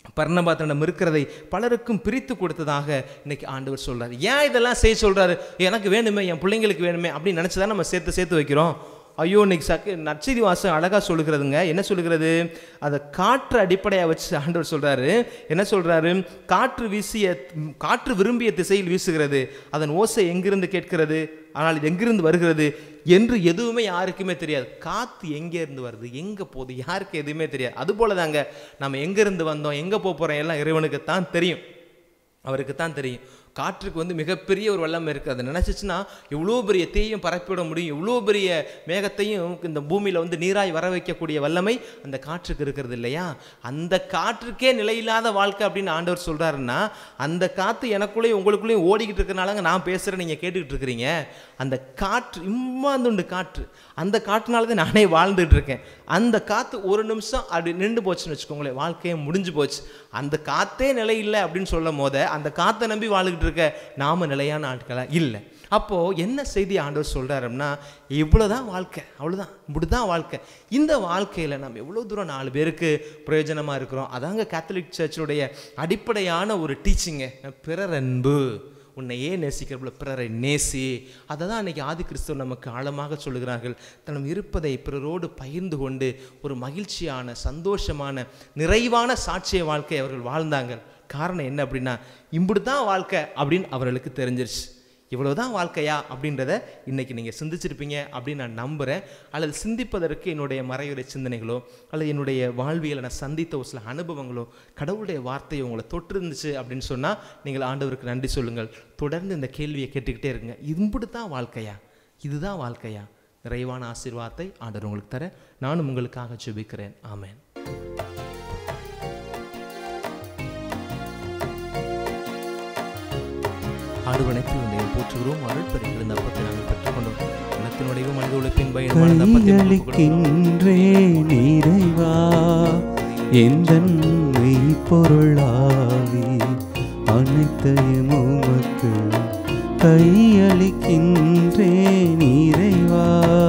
பர்ணபாத்தனிடம் இருக்கிறதை பலருக்கும் பிரித்து கொடுத்ததாக இன்னைக்கு ஆண்டவர் சொல்றாரு ஏன் இதெல்லாம் செய்ய சொல்றாரு எனக்கு வேணுமே என் பிள்ளைங்களுக்கு வேணுமே அப்படின்னு நினச்சி தான் நம்ம சேர்த்து சேர்த்து வைக்கிறோம் ஐயோ இன்னைக்கு சக்கு நற்செய்தி வாசம் அழகாக சொல்லுகிறதுங்க என்ன சொல்லுகிறது அதை காற்று அடிப்படையாக வச்சு ஆண்டவர் சொல்றாரு என்ன சொல்றாரு காற்று வீசிய காற்று விரும்பிய திசையில் வீசுகிறது அதன் ஓசை எங்கிருந்து கேட்கிறது ஆனால் இது எங்கிருந்து வருகிறது என்று எதுவுமே யாருக்குமே தெரியாது காற்று எங்கே இருந்து வருது எங்கே போகுது யாருக்கு எதுவுமே தெரியாது அதுபோல தாங்க நம்ம எங்கேருந்து வந்தோம் எங்கே போக போகிறோம் எல்லாம் இறைவனுக்கு தான் தெரியும் அவருக்கு தான் தெரியும் காற்றுக்கு வந்து மிகப்பெரிய ஒரு வல்லமை இருக்குது அதை நினச்சிச்சுன்னா எவ்வளோ பெரிய தீயும் பரப்பிவிட முடியும் எவ்வளோ பெரிய மேகத்தையும் இந்த பூமியில் வந்து நீராய் வர வைக்கக்கூடிய வல்லமை அந்த காற்றுக்கு இருக்கிறது இல்லையா அந்த காற்றுக்கே நிலையில்லாத வாழ்க்கை அப்படின்னு ஆண்டவர் சொல்கிறாருன்னா அந்த காற்று எனக்குள்ளேயும் உங்களுக்குள்ளேயும் ஓடிக்கிட்டு இருக்கிறனாலங்க நான் பேசுகிறேன் நீங்கள் கேட்டுக்கிட்டு இருக்கிறீங்க அந்த காற்று இம்மாந்துண்டு காற்று அந்த காற்றுனால தான் நானே வாழ்ந்துட்டு இருக்கேன் அந்த காற்று ஒரு நிமிஷம் அப்படி நின்று போச்சுன்னு வச்சுக்கோங்களேன் வாழ்க்கையே முடிஞ்சு போச்சு அந்த காற்றே நிலை இல்லை அப்படின்னு சொல்லும் போத அந்த காற்றை நம்பி வாழ்ந்துட்டு இருக்க நாம நிலையான ஆட்களா இல்லை அப்போது என்ன செய்தி ஆண்டவர் சொல்கிறாருன்னா இவ்வளோதான் வாழ்க்கை அவ்வளோதான் இப்படிதான் வாழ்க்கை இந்த வாழ்க்கையில் நம்ம எவ்வளோ தூரம் நாலு பேருக்கு பிரயோஜனமாக இருக்கிறோம் அதாங்க கேத்தலிக் சர்ச்சுடைய அடிப்படையான ஒரு டீச்சிங்க பிறர் அன்பு உன்னை ஏன் நேசிக்கிறப்பல பிறரை நேசி அதை தான் அன்றைக்கி ஆதி கிறிஸ்துவ நமக்கு ஆழமாக சொல்லுகிறார்கள் தன்னம் இருப்பதை பிறரோடு பகிர்ந்து கொண்டு ஒரு மகிழ்ச்சியான சந்தோஷமான நிறைவான சாட்சிய வாழ்க்கை அவர்கள் வாழ்ந்தாங்க காரணம் என்ன அப்படின்னா இப்படி தான் வாழ்க்கை அப்படின்னு அவர்களுக்கு தெரிஞ்சிருச்சு இவ்வளவுதான் வாழ்க்கையா அப்படின்றத இன்னைக்கு நீங்கள் சிந்திச்சிருப்பீங்க அப்படின்னு நான் நம்புகிறேன் அல்லது சிந்திப்பதற்கு என்னுடைய மறையுறை சிந்தனைகளோ அல்லது என்னுடைய வாழ்வியலை நான் சந்தித்த ஒரு சில அனுபவங்களோ கடவுளுடைய வார்த்தையை உங்களை தொட்டிருந்துச்சு அப்படின்னு சொன்னால் நீங்கள் ஆண்டவருக்கு நன்றி சொல்லுங்கள் தொடர்ந்து இந்த கேள்வியை கேட்டுக்கிட்டே இருங்க இப்படி தான் வாழ்க்கையா இதுதான் வாழ்க்கையா நிறைவான ஆசீர்வாதத்தை ஆண்டவர் உங்களுக்கு தர நானும் உங்களுக்காக ஜெபிக்கிறேன் ஆமென் ஆடுவனைக்கு உன்னை போற்றுகிறோம் அருள் பரிகள் இந்த அப்பத்தை நாங்கள் பெற்றுக்கொண்டோம் நிலத்தினுடைய மனித உழைப்பின் பயணமான இந்த அப்பத்தை உங்களுக்கு கொடுக்கிறோம். கையளிக்கின்றேன் இறைவா எந்தன் மெய்ப்பொருளாவி அனைத்தையும் உமக்கு கையளிக்கின்றேன் இறைவா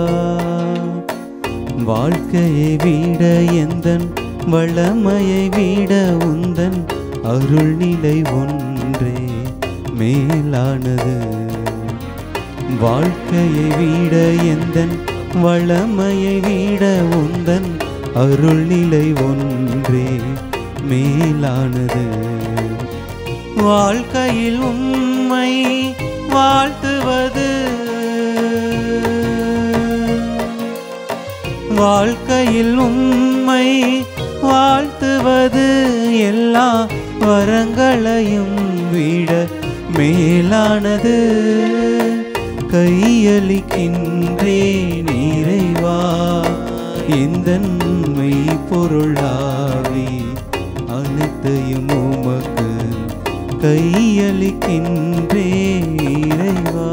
வாழ்க்கையை விட எந்தன் வளமையை விட உந்தன் அருள்நிலை ஒன்றே மேலானது வாழ்க்கையை விட எந்தன் வளமையை விட உந்தன் அருள்நிலை ஒன்றே மேலானது வாழ்க்கையில் உம்மை வாழ்த்துவது வாழ்க்கையில் உம்மை வாழ்த்துவது எல்லா வரங்களையும் விட மேலானது கையளிக்கின்றேன் இறைவா இந்த பொருளாவி அனைத்தையும் உமக்கு கையளிக்கின்றேன் இறைவா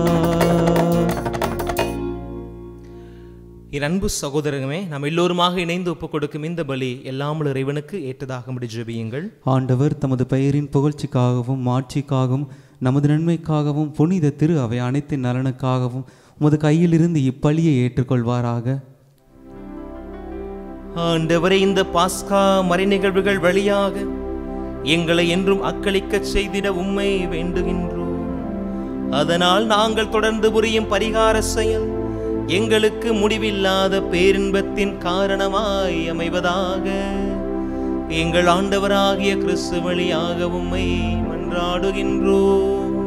என் அன்பு சகோதரமே நாம் எல்லோருமாக இணைந்து ஒப்புக் கொடுக்கும் இந்த பலி எல்லாமுள்ள இறைவனுக்கு ஏற்றதாக முடி ஜெபியுங்கள் ஆண்டவர் தமது பெயரின் புகழ்ச்சிக்காகவும் மாட்சிக்காகவும் நமது நன்மைக்காகவும் புனித திரு அவை அனைத்தின் நலனுக்காகவும் உமது கையிலிருந்து இப்பலியை ஏற்றுக்கொள்வாராக ஆண்டவரே இந்த பாஸ்கா மறை நிகழ்வுகள் வழியாக எங்களை என்றும் அக்களிக்கச் செய்திட உம்மை வேண்டுகின்றோம் அதனால் நாங்கள் தொடர்ந்து புரியும் பரிகார செயல் எங்களுக்கு முடிவில்லாத பேரின்பத்தின் காரணமாய் அமைவதாக எங்கள் ஆண்டவராகிய கிறிஸ்து வழியாக உம்மை மன்றாடுகின்றோம்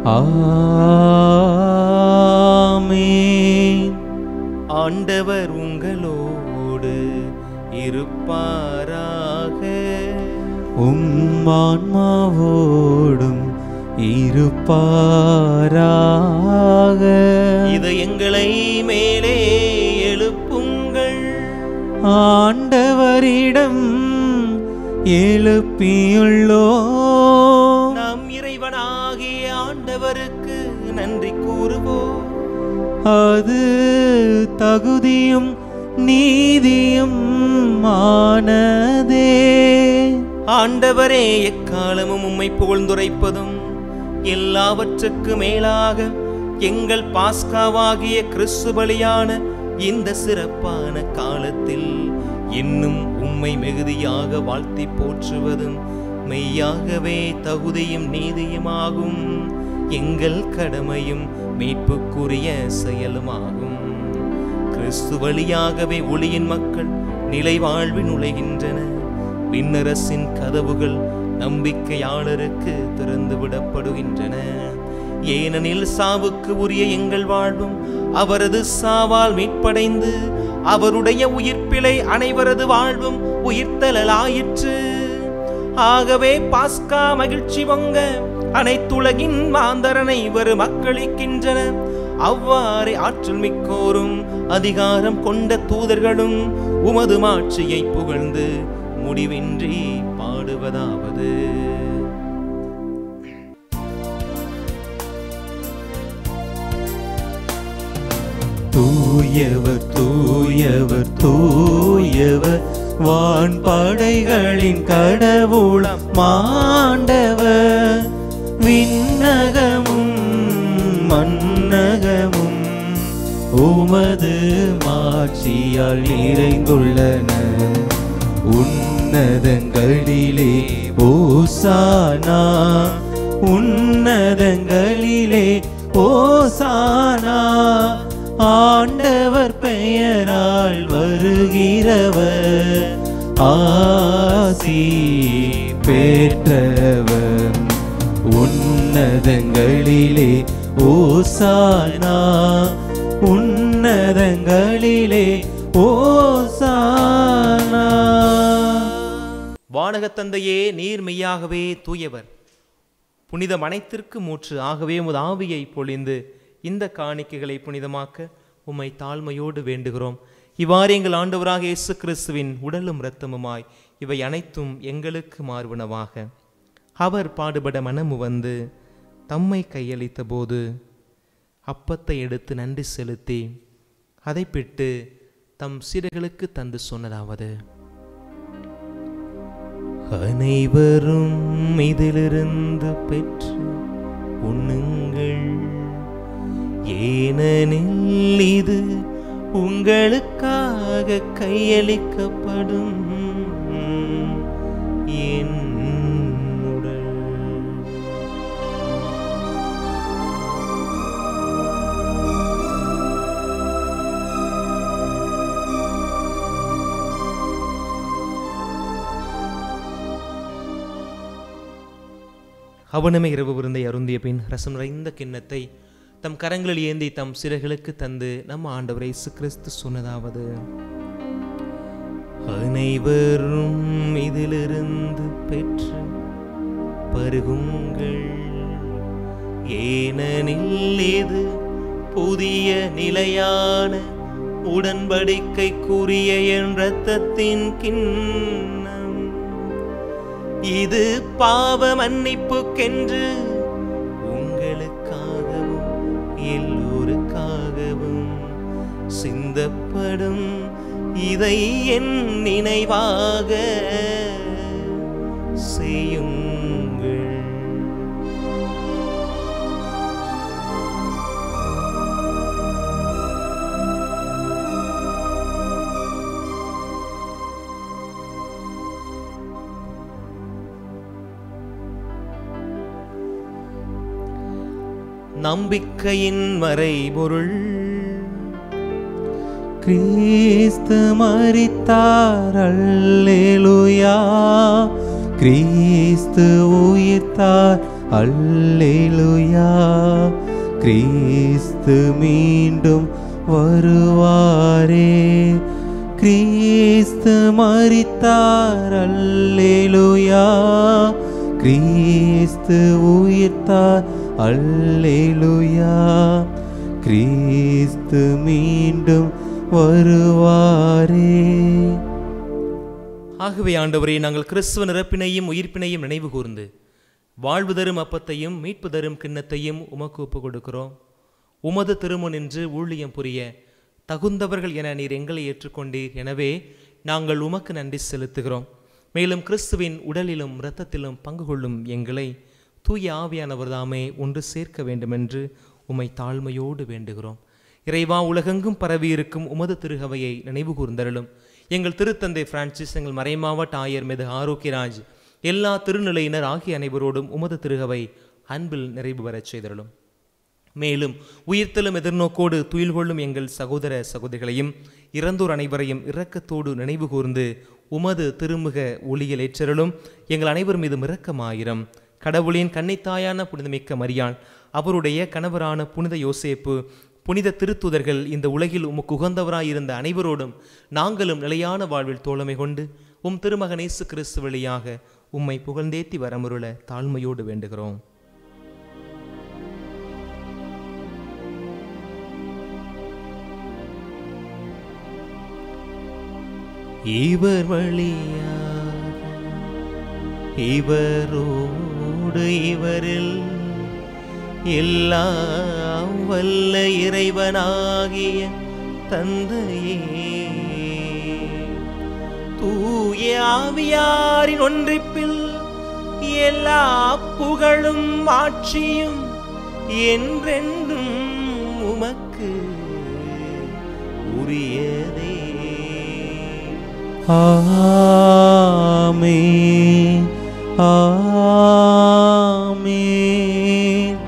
ஆமென் ஆண்டவர் உங்களோடு இருப்பாராக உம் ஆன்மாவோடும் இருப்பாராக இது எங்களை மேலே எழுப்புங்கள் ஆண்டவரிடம் எழுப்பியுள்ளோ நாம் இறைவனாகிய ஆண்டவருக்கு நன்றி கூறுவோம் அது தகுதியும் நீதியும் ஆனதே ஆண்டவரே எக்காலமும் உம்மை புகழ்ந்துரைப்பதும் எல்லாவற்றுக்கு மேலாக எங்கள் பாஸ்காவாகிய கிறிஸ்து பலியான இந்த சிறப்பான காலத்தில் இன்னும் உம்மை மிகுதியாக வாழ்த்தி போற்றுவதும் மெய்யாகவே தகுதியும் நீதியுமாகும் எங்கள் கடமையும் மீட்புக்குரிய செயலுமாகும் கிறிஸ்து வழியாகவே ஒளியின் மக்கள் நிலை வாழ்வில் நுழைகின்றன விண்ணரசின் கதவுகள் நம்பிக்கையாளருக்கு திறந்து விடப்படுகின்றன ஏனெனில் சாவுக்கு உரிய எங்கள் வாழ்வும் அவரது சாவால் மீட்படைந்து அவருடைய உயிர்ப்பிலை அனைவரது வாழ்வும் உயிர்த்தலாயிற்று ஆகவே பாஸ்கா மகிழ்ச்சி பொங்க அனைத்துலகின் மாந்தரனை வரும் மக்களிக்கின்றன அவ்வாறே ஆற்றல் மிக்கோரும் அதிகாரம் கொண்ட தூதர்களும் உமது மாட்சியை புகழ்ந்து முடிவின்றி பாடுவதாவது தூயவர் தூயவர் தூயவர் வான்படைகளின் கடவுளம் மாண்டவர் விண்ணகமும் மன்னகமும் உமது மாட்சியால் நிறைந்துள்ளன உன்னதங்களிலே ஓசானா உன்னதங்களிலே ஓசானா ஆண்டவர் பெயரால் வருகிறவர் ஆசி பெற்றவர் உன்னதங்களிலே ஓசானா உன்னதங்களிலே ஓசானா வானகத் தந்தையே நீர் மெய்யாகவே தூயவர் புனிதம் அனைத்திற்கு மூற்று ஆகவே உமது ஆவியை பொழிந்து இந்த காணிக்கைகளை புனிதமாக்க உம்மை தாழ்மையோடு வேண்டுகிறோம் இவ்வாறு எங்கள் ஆண்டவராக இயேசு கிறிஸ்துவின் உடலும் இரத்தமுமாய் இவை அனைத்தும் எங்களுக்கு மாறுவனவாக அவர் பாடுபட மனமு வந்து தம்மை கையளித்த போது அப்பத்தை எடுத்து நன்றி செலுத்தி அதை பிட்டு தம் சீடர்களுக்கு தந்து சொன்னதாவது அனைவரும் இதிலிருந்து பெற்று உண்ணுங்கள் ஏனெனில் இது உங்களுக்காக கையளிக்கப்படும் என் உடல் அவனுமே இரவு விருந்தை அருந்திய பின் ரசம் நிறைந்த கிண்ணத்தை தம் கரங்களில் ஏந்தி தம் சிறைகளுக்கு தந்து நம் ஆண்டவர் இயேசு கிறிஸ்து சொன்னதாவது அனைவரும் இதிலிருந்து பெற்று பருகுங்கள் ஏனெனில் இது புதிய நிலையான உடன்படிக்கைக்குரிய என் இரத்தத்தின் கிண்ணம் இது பாவ மன்னிப்புக்கென்று உங்களுக்காகவும் எல்லோருக்காகவும் சிந்தப்படும் இதை என் நினைவாக செய்யுங்கள் நம்பிக்கையின் மறைபொருள் கிறிஸ்து மரித்தார் அல்லேலூயா கிறிஸ்து உயிர்த்தார் அல்லேலூயா கிறிஸ்து மீண்டும் வருவாரே கிறிஸ்து மரித்தார் அல்லேலூயா கிறிஸ்து உயிர்த்தார் அல்லேலூயா கிறிஸ்து மீண்டும் வருவாரே ஆகவே ஆண்டவரே நாங்கள் கிறிஸ்துவ நிரப்பினையும் உயிர்ப்பினையும் நினைவு கூர்ந்து வாழ்வு தரும் அப்பத்தையும் மீட்பு தரும் கிண்ணத்தையும் உமக்கு ஒப்பு கொடுக்கிறோம் உமது திருமுனின்று ஊழியம் புரிய தகுந்தவர்கள் என நீர் எங்களை ஏற்றுக்கொண்டீர் எனவே நாங்கள் உமக்கு நன்றி செலுத்துகிறோம் மேலும் கிறிஸ்துவின் உடலிலும் இரத்தத்திலும் பங்கு கொள்ளும் எங்களை தூய ஆவியானவர் தாமே ஒன்று சேர்க்க வேண்டுமென்று உம்மை தாழ்மையோடு வேண்டுகிறோம் இறைவா உலகெங்கும் பரவியிருக்கும் உமது திருகவையை நினைவு கூர்ந்தருளும் எங்கள் திருத்தந்தை பிரான்சிஸ் எங்கள் மறைமாவட்ட ஆயர் மீது ஆரோக்கியராஜ் எல்லா திருநிலையினர் ஆகிய அனைவரோடும் உமது திருகவை அன்பில் நிறைவு பெறச் செய்தருளும் மேலும் உயிர்த்தலும் எதிர்நோக்கோடு துயில் கொள்ளும் எங்கள் சகோதர சகோதரிகளையும் இறந்தோர் அனைவரையும் இரக்கத்தோடு நினைவு கூர்ந்து உமது திருமுக ஒளியில் ஏற்றருளும் எங்கள் அனைவர் மீதும் இரக்கமாயிரம் கடவுளின் கன்னித்தாயான புனிதமிக்க மரியாள் அவருடைய கணவரான புனித யோசேப்பு புனித திருத்துதர்கள் இந்த உலகில் உமக்கு உகந்தவராயிருந்த அனைவரோடும் நாங்களும் நிலையான வாழ்வில் தோழமை கொண்டு உம் திருமகன் இயேசு கிறிஸ்து வழியாக உம்மை புகழ்ந்தேத்தி வரமுருள தாழ்மையோடு வேண்டுகிறோம் இவர் வழியாக இவரோடு இவரில் எல்லாம் வல்ல இறைவனாகிய தந்தையே தூய ஆவியாரின் ஒன்றிப்பில் எல்லா புகழும் ஆட்சியும் என்றென்றும் உமக்கு உரியதே ஆமென் ஆமென்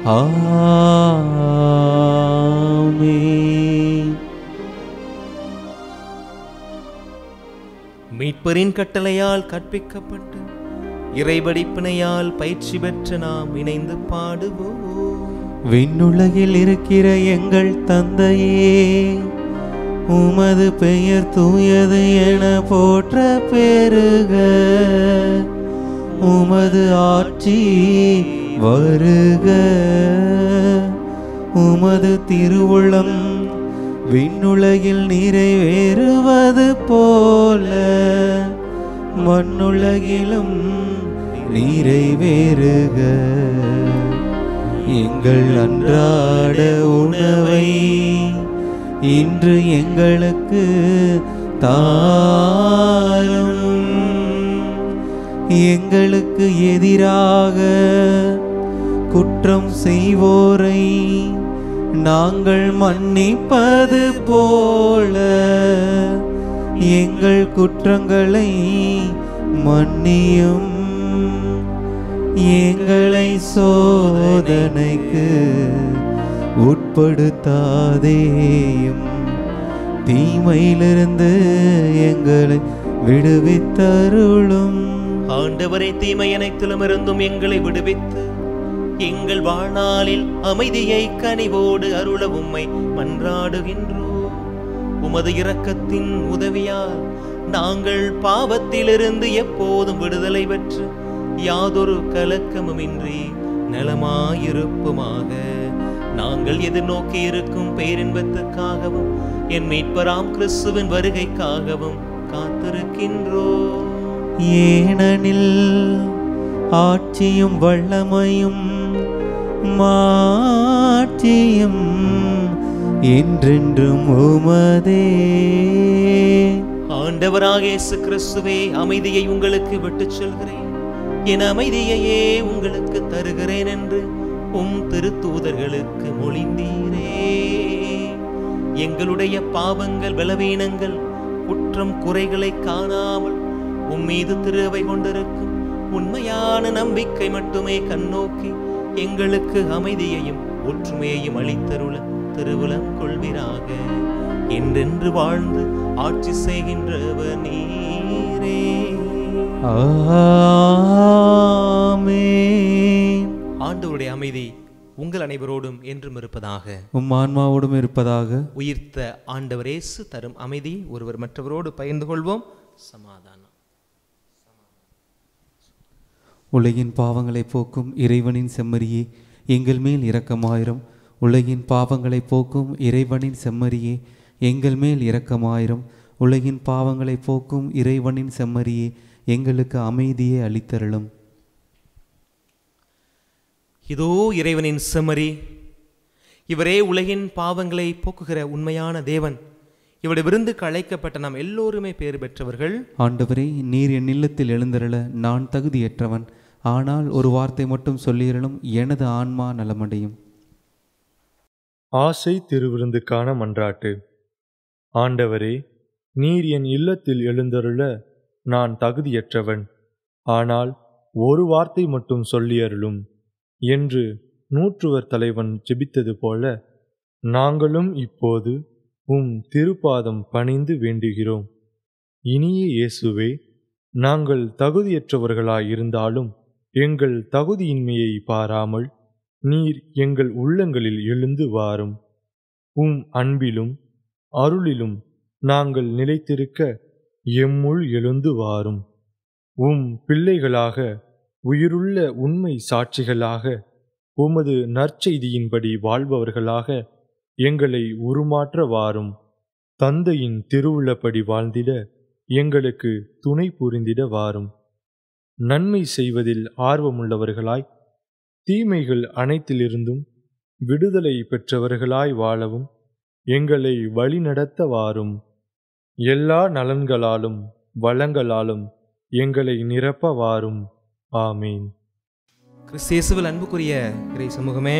ஆமென் மீட்பரின் கட்டளையால் கற்பிக்கப்பட்டு இறைபடிப்பினையால் பயிற்சி பெற்ற நாம் இணைந்து பாடுவோம் விண்ணுலகில் இருக்கிற எங்கள் தந்தையே உமது பெயர் தூயது என போற்ற பெருக உமது ஆட்சி வருக உமது திருவுளம் விண்ணுலகில் நிறைவேறுவது போல மண்ணுலகிலும் நிறைவேறுக எங்கள் அன்றாட உணவை இன்று எங்களுக்கு தாரும் எங்களுக்கு எதிராக குற்றம் செய்வோரை நாங்கள் மன்னிப்பது போல எங்கள் குற்றங்களை மன்னியும் எங்களை சோதனைக்கு உட்படுத்தாதேயும் தீமையிலிருந்து எங்களை விடுவித்தருளும் ஆண்டவரை தீமை அனைத்திலும் இருந்தும் எங்களை விடுவித்து எங்கள் வாழ்நாளில் அமைதியை கனிவோடு அருள உம்மை மன்றாடுகின்றோம் உமது இரக்கத்தின் உதவியால் நாங்கள் பாவத்திலிருந்து எப்போதும் விடுதலை பெற்று யாதொரு கலக்கமுமின்றி நலமாயிருப்புமாக நாங்கள் எதிர்நோக்கி இருக்கும் பேரின்பத்துக்காகவும் என் மீட்பராம் கிறிஸ்துவின் வருகைக்காகவும் காத்திருக்கின்றோம் ஏனெனில் ஆட்சியும் வல்லமையும் மாட்சியும் என்றென்றும் உமதே ஆண்டவராக இயேசு கிறிஸ்துவே அமைதியை உங்களுக்கு விட்டுச் செல்கிறேன் என் அமைதியையே உங்களுக்கு தருகிறேன் என்று உம் திருத்தூதர்களுக்கு மொழிந்தீரே எங்களுடைய பாவங்கள் பலவீனங்கள் குற்றம் குறைகளை காணாமல் உம் மீது திருவை கொண்டிருக்கும் உண்மையான நம்பிக்கை மட்டுமே கண்ணோக்கி எங்களுக்கு அமைதியையும் ஒற்றுமையையும் அளித்தருள திருவுலம் கொள்வீராக என்றென்று வாழ்ந்து ஆட்சி செய்கின்றவர் நீரே ஆமென் ஆண்டவருடைய அமைதி உங்கள் அனைவரோடும் என்றும் இருப்பதாக உம் ஆன்மாவோடும் இருப்பதாக உயிர்த்த ஆண்டவர் இயேசு தரும் அமைதி ஒருவர் மற்றவரோடு பகிர்ந்து கொள்வோம் சமாதானம் உலகின் பாவங்களை போக்கும் இறைவனின் செம்மறியே எங்கள் மேல் இரக்கமாயிரும் உலகின் பாவங்களை போக்கும் இறைவனின் செம்மறியே எங்கள் மேல் இரக்கமாயிரும் உலகின் பாவங்களை போக்கும் இறைவனின் செம்மறியே எங்களுக்கு அமைதியை அளித்தருளும் இதோ இறைவனின் செம்மறி இவரே உலகின் பாவங்களை போக்குகிற உண்மையான தேவன் இவருடைய விருந்துக்கு அழைக்கப்பட்ட நாம் எல்லோருமே பேறு பெற்றவர்கள் ஆண்டவரே நீர் என் இல்லத்தில் எழுந்தருள நான் தகுதியற்றவன் ஆனால் ஒரு வார்த்தை மட்டும் சொல்லியறலும் எனது ஆன்மா நலமடையும் ஆசை திருவிருந்துக்கான மன்றாட்டு ஆண்டவரே நீர் என் இல்லத்தில் எழுந்தருள நான் தகுதியற்றவன் ஆனால் ஒரு வார்த்தை மட்டும் சொல்லியருளும் என்று நூற்றுவர் தலைவன் ஜெபித்தது போல நாங்களும் இப்போது உம் திருப்பாதம் பணிந்து வேண்டுகிறோம் இனிய இயேசுவே நாங்கள் தகுதியற்றவர்களாயிருந்தாலும் எங்கள் தகுதியின்மையை பாராமல் நீர் எங்கள் உள்ளங்களில் எழுந்து வாரும் உம் அன்பிலும் அருளிலும் நாங்கள் நிலைத்திருக்க எம்முள் எழுந்து வாரும் உம் பிள்ளைகளாக உயிருள்ள உண்மை சாட்சிகளாக உமது நற்செய்தியின்படி வாழ்பவர்களாக எங்களை உருமாற்ற வாரும் தந்தையின் திருவுள்ளப்படி வாழ்ந்திட எங்களுக்கு துணை புரிந்திட வாரும் நன்மை செய்வதில் ஆர்வமுள்ளவர்களாய் தீமைகள் அனைத்திலிருந்தும் விடுதலை பெற்றவர்களாய் வாழவும் எங்களை வழிநடத்த வாரும் எல்லா நலன்களாலும் வளங்களாலும் எங்களை நிரப்ப வாரும் ஆமீன் கிறிஸ்தியேசுவில் அன்புக்குரிய இறை சமூகமே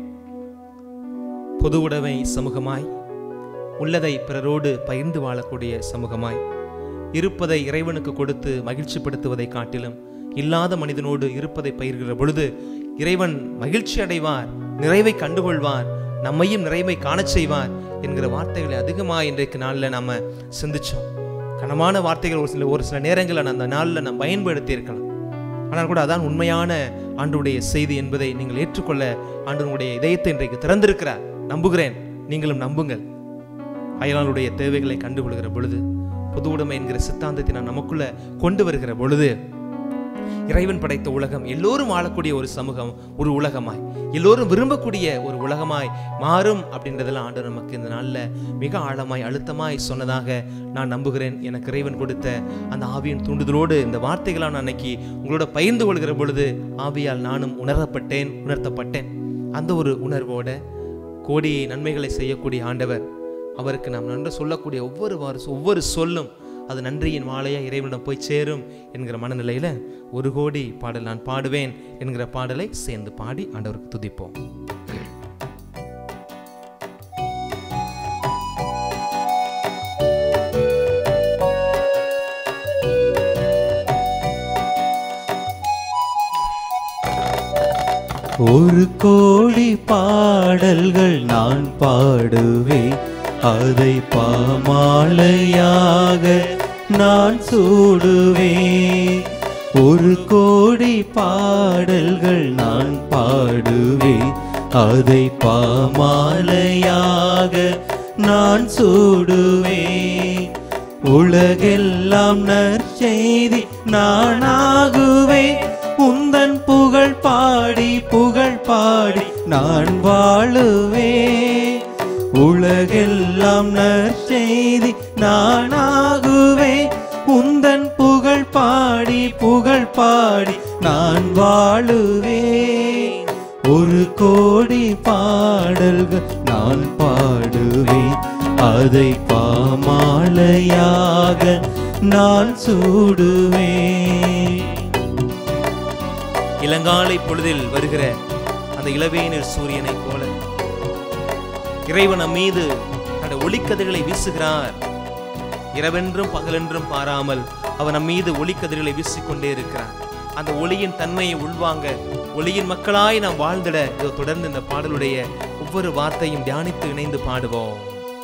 பொது உடைமை சமூகமாய் உள்ளதை பிறரோடு பகிர்ந்து வாழக்கூடிய சமூகமாய் இருப்பதை இறைவனுக்கு கொடுத்து மகிழ்ச்சிப்படுத்துவதை காட்டிலும் இல்லாத மனிதனோடு இருப்பதை பயிர்கிற பொழுது இறைவன் மகிழ்ச்சி அடைவார் நிறைவை கண்டுகொள்வார் நம்மையும் நிறைவை காணச் செய்வார் என்கிற வார்த்தைகளை அதிகமாக இன்றைக்கு நாளில் நம்ம சிந்திச்சோம் கனமான வார்த்தைகள் ஒரு சில ஒரு சில நேரங்களில் அந்த நாளில் நாம் பயன்படுத்தி இருக்கலாம் ஆனால் கூட அதான் உண்மையான ஆண்டுடைய செய்தி என்பதை நீங்கள் ஏற்றுக்கொள்ள ஆண்டவனுடைய இதயத்தை இன்றைக்கு திறந்திருக்கிறார் நம்புகிறேன் நீங்களும் நம்புங்கள் அயலாளுடைய தேவைகளை கண்டுகொள்கிற பொழுது பொது உடைமை என்கிற சித்தாந்தத்தை நான் நமக்குள்ள கொண்டு வருகிற பொழுது இறைவன் படைத்த உலகம் எல்லோரும் வாழக்கூடிய ஒரு சமூகம் ஒரு உலகமாய் எல்லோரும் விரும்பக்கூடிய ஒரு உலகமாய் மாறும் அப்படின்றதெல்லாம் ஆண்டவர் நமக்கு இந்த நாளில் மிக ஆழமாய் அழுத்தமாய் சொன்னதாக நான் நம்புகிறேன் எனக்கு இறைவன் கொடுத்த அந்த ஆவியின் தூண்டுதலோடு இந்த வார்த்தைகளாக நான் அன்னைக்கு உங்களோட பகிர்ந்து கொள்கிற பொழுது ஆவியால் நானும் உணரப்பட்டேன் உணர்த்தப்பட்டேன் அந்த ஒரு உணர்வோட கோடி நன்மைகளை செய்யக்கூடிய ஆண்டவர் அவருக்கு நாம் நன்றி சொல்லக்கூடிய ஒவ்வொரு வார ஒவ்வொரு சொல்லும் அது நன்றியின் மாலையா இறைவனிடம் போய் சேரும் என்கிற மனநிலையில ஒரு கோடி பாடல் நான் பாடுவேன் என்கிற பாடலை சேர்ந்து பாடி ஆண்டவருக்கு துதிப்போம் ஒரு கோடி பாடல்கள் நான் பாடுவேன் அதை பாமாலையாக நான் சூடுவேன் ஒரு கோடி பாடல்கள் நான் பாடுவேன் அதை பாமாலையாக நான் சூடுவேன் உலகெல்லாம் நற்செய்தி நானாகுவேன் உந்தன் புகழ் பாடி புகழ் பாடி நான் வாழுவேன் உலகெல்லாம் நற்செய்தி நானாகுவேன் உந்தன் புகழ் பாடி புகழ் பாடி நான் வாழுவேன் ஒரு கோடி பாடல்கள் நான் பாடுவேன் அதை பாமாலையாக நான் சூடுவேன் இளங்காலை பொழுதில் வருகிற அந்த இளவேனில் சூரியனைப் போல இறைவன் நம் மீது தன்னுடைய ஒளிக்கதிர்களை வீசுகிறார் இரவென்றும் பகலென்றும் பாராமல் அவர் நம் மீது ஒளிக்கதிர்களை வீசிக்கொண்டே இருக்கிறார் அந்த ஒளியின் தன்மையை உள்வாங்க ஒளியின் மக்களாய் நாம் வாழ்ந்திட இதோ தொடர்ந்து இந்த பாடலுடைய ஒவ்வொரு வார்த்தையும் தியானித்து இணைந்து பாடுவோம்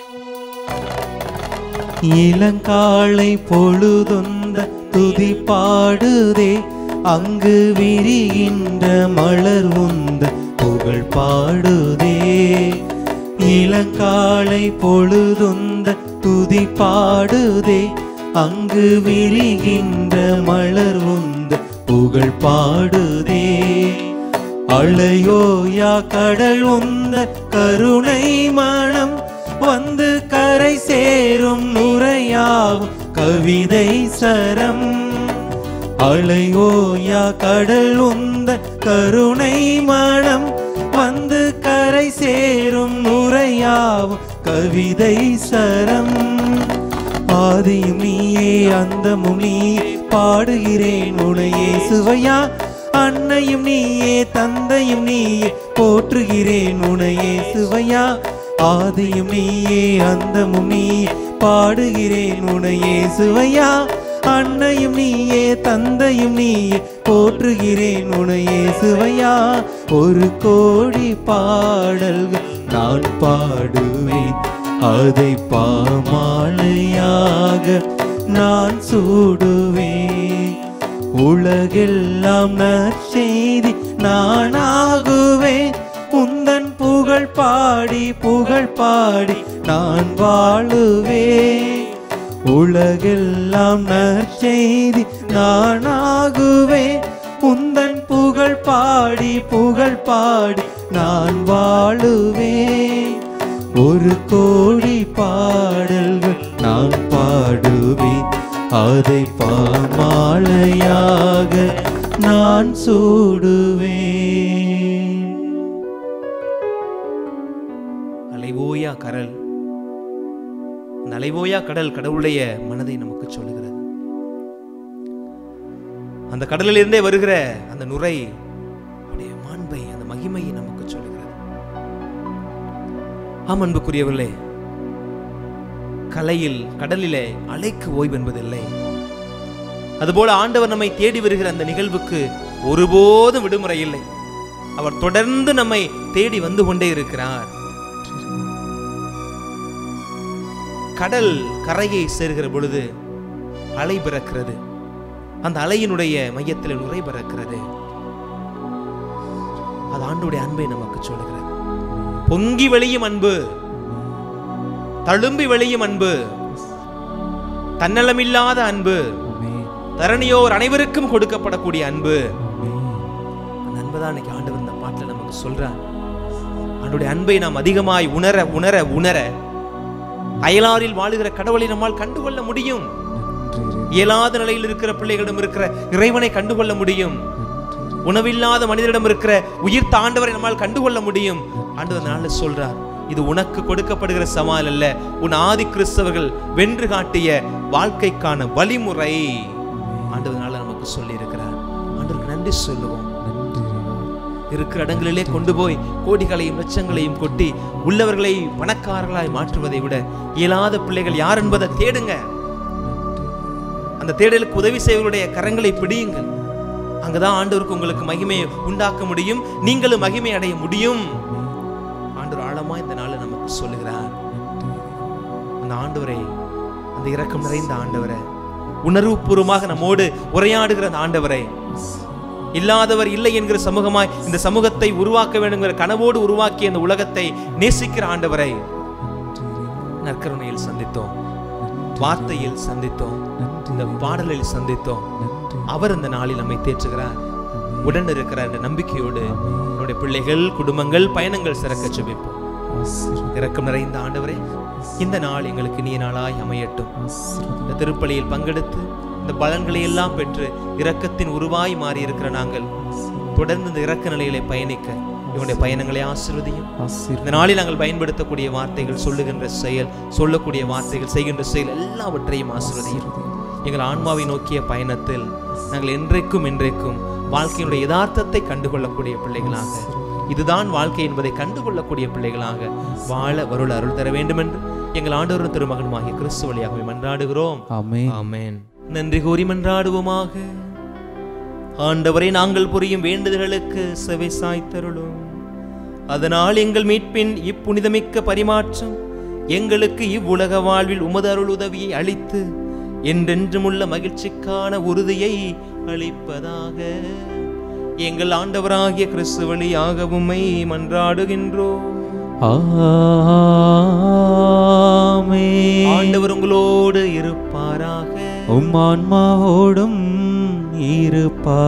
இளங்காலை பொழுதொந்த துதி பாடுதே அங்கு விரிகின்ற மலர் உந்த புகழ் பாடுதே இளங்காலை பொழுதொந்த துதி பாடுதே அங்கு விரிகின்ற மலர் உந்த புகழ் பாடுதே அலையோயா கடல் உந்த கருணை மனம் வந்து கரை சேரும் நுரையாகும் கவிதை சரம் அலையோயா கடல் உந்த கருணை மனம் வந்து கரை சேரும் நுரையாவும் கவிதை சரம் ஆதியும் நீயே அந்தமும் நீயே பாடுகிறேன் உனையே சுவையா அன்னையும் நீயே தந்தையும் நீயே போற்றுகிறேன் உனையே சுவையா ஆதியும் நீயே அந்தமும் நீயே பாடுகிறேன் உனையே சுவையா அன்னையும் நீயே தந்தையும் நீயே போற்றுகிறேன் உனையே சுவையா ஒரு கோடி பாடல்கள் நான் பாடுவேன் அதை பாமாலையாக நான் சூடுவேன் உலகெல்லாம் நற்செய்தி நானாகுவேன் உந்தன் புகழ் பாடி புகழ் பாடி நான் வாழுவேன் உலகெல்லாம் நற்செய்தி நானாகுவேன் உந்தன் புகழ் பாடி புகழ் பாடி நான் வாழுவேன் ஒரு கோடி பாடல்கள் நான் பாடுவேன் அதை பாமாலையாக நான் சூடுவேன் அலைவோயா கடல் அந்த அலைவோயா கடல் கடவுளுடைய மனதை நமக்கு சொல்லுகிறது அந்த கடலிலிருந்தே வருகிற அந்த நுரை அவருடைய மாண்பை அந்த மகிமையை நமக்கு சொல்லுகிறது ஆம் அன்புக்குரியவர்களே கலையில் கடலிலே அலைக்கு ஓய்வு என்பதில்லை அதுபோல ஆண்டவர் நம்மை தேடி வருகிற அந்த நிகழ்வுக்கு ஒருபோதும் விடுமுறை இல்லை அவர் தொடர்ந்து நம்மை தேடி வந்து கொண்டே இருக்கிறார் கடல் கரையை சேர்கிற பொழுது அலை பிறக்கிறது அந்த அலையினுடைய மையத்தில் நுரை பிறக்கிறது அது ஆண்டுடைய அன்பை நமக்கு சொல்லுகிறது பொங்கி வெளியும் அன்பு தழும்பி வெளியும் அன்பு தன்னலமில்லாத அன்பு தரணியோர் அனைவருக்கும் கொடுக்கப்படக்கூடிய அன்பு அந்த அன்பை தான் இன்னைக்கு ஆண்டவர் இந்த பாட்டுல நமக்கு சொல்றார் ஆண்டுடைய அன்பை நாம் அதிகமாய் உணர உணர உணர அயலாரில் வாழுகிற கடவுளை நம்மால் கண்டுகொள்ள முடியும் இயலாத நிலையில் இருக்கிற பிள்ளைகளிடம் இருக்கிற இறைவனை கண்டுகொள்ள முடியும் உணவில்லாத மனிதரிடம் இருக்கிற உயிர்த்த ஆண்டவரை நம்மால் கண்டுகொள்ள முடியும் ஆண்டவர் நாள் சொல்றார் இது உனக்கு கொடுக்கப்படுகிற சவால் அல்ல உன் ஆதி கிறிஸ்தவர்கள் வென்று காட்டிய வாழ்க்கைக்கான வழிமுறை ஆண்டவர் நாள் நமக்கு சொல்லி இருக்கிறார் ஆண்டவருக்கு நன்றி சொல்லுவோம் இருக்கிற இடங்களிலே கொண்டு போய் கோடிகளையும் லட்சங்களையும் கொட்டி உள்ளவர்களை பணக்காரர்களாய் மாற்றுவதை விட இயலாத பிள்ளைகள் யார் என்பதை தேடுங்க அந்த தேடலுக்கு உதவி செய்வர்களுடைய கரங்களை பிடியுங்கள் அங்கதான் ஆண்டவருக்கு உங்களுக்கு மகிமையை உண்டாக்க முடியும் நீங்களும் மகிமை அடைய முடியும் ஆண்டவர் ஆழமா இந்த நாளை நமக்கு சொல்லுகிறார் அந்த ஆண்டவரை அந்த இரக்கம் நிறைந்த ஆண்டவரை உணர்வுபூர்வமாக நம்மோடு உரையாடுகிற அந்த ஆண்டவரை இல்லாதவர் இல்லை என்கிற சமூகமாய் இந்த சமூகத்தை உருவாக்க வேண்டுங்கிற கனவோடு உருவாக்கிய இந்த உலகத்தை நேசிக்கிற ஆண்டவரை நற்கருணையில் சந்தித்தோம் வார்த்தையில் சந்தித்தோம் இந்த பாடலில் சந்தித்தோம் அவர் இந்த நாளில் நம்மை தேற்றுகிறார் உடன் இருக்கிற அந்த நம்பிக்கையோடு என்னுடைய பிள்ளைகள் குடும்பங்கள் பயணங்கள் சிறக்க செபிப்போம் இரக்கம் நிறைந்த ஆண்டவரே இந்த நாள் எங்களுக்கு நீ நாளாய் அமையட்டும் இந்த திருப்பலியில் பங்கெடுத்து இந்த பலன்களை எல்லாம் பெற்று இரக்கத்தின் உருவாய் மாறி இருக்கிற நாங்கள் தொடர்ந்து இந்த இரக்க நிலையிலே பயணிக்க இவனுடைய பயணங்களை ஆசிர்வதியும் இந்த நாளில் நாங்கள் பயன்படுத்தக்கூடிய வார்த்தைகள் சொல்லுகின்ற செயல் சொல்லக்கூடிய வார்த்தைகள் செய்கின்ற செயல் எல்லாவற்றையும் ஆசிர்வதியும் எங்கள் ஆன்மாவை நோக்கிய பயணத்தில் நாங்கள் என்றைக்கும் என்றைக்கும் வாழ்க்கையினுடைய யதார்த்தத்தை கண்டுகொள்ளக்கூடிய பிள்ளைகளாக இதுதான் வாழ்க்கை என்பதை கண்டுகொள்ளக்கூடிய பிள்ளைகளாக வாழ வருள் அருள் தர வேண்டும் என்று எங்கள் ஆண்டவரும் திருமகனுமாகிய கிறிஸ்து வழியாகவே மன்றாடுகிறோம் ஆமென் ஆமென் நன்றி கூறி மன்றாடுவோமாக ஆண்டவரை நாங்கள் புரியும் வேண்டுதல்களுக்கு செவி சாய்த்தருளும் அதனால் எங்கள் மீட்பின் இப்புனிதமிக்க பரிமாற்றம் எங்களுக்கு இவ்வுலக வாழ்வில் உமது அருள் உதவியை அளித்து என்றென்றுமுள்ள மகிழ்ச்சிக்கான உறுதியை அளிப்பதாக எங்கள் ஆண்டவராகிய கிறிஸ்து வழியாக உம்மை மன்றாடுகின்றோம் ஆமென் ஆண்டவர் உங்களோடு இருப்பாராக உம் ஆன்மாவோடும் இருப்பாராக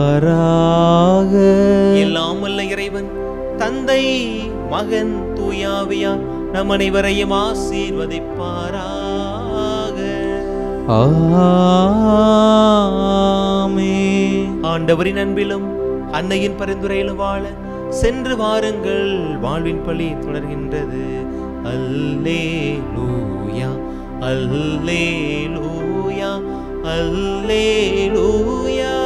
எல்லாம் வல்ல இறைவன் தந்தை மகன் தூயாவியா நம் அனைவரையும் ஆசீர்வதிப்பாராக ஆமென் ஆண்டவரின் அன்பிலும் அன்னையின் பரிந்துரையிலும் வாழ சென்று வாருங்கள் வாழ்வின் பழி தொடர்கின்றது அல்லேலூயா அல்லேலூயா அல்லேலூயா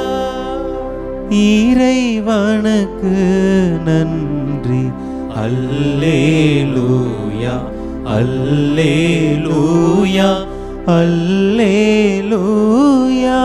இறைவனுக்கு நன்றி அல்லேலூயா அல்லேலூயா அல்லேலூயா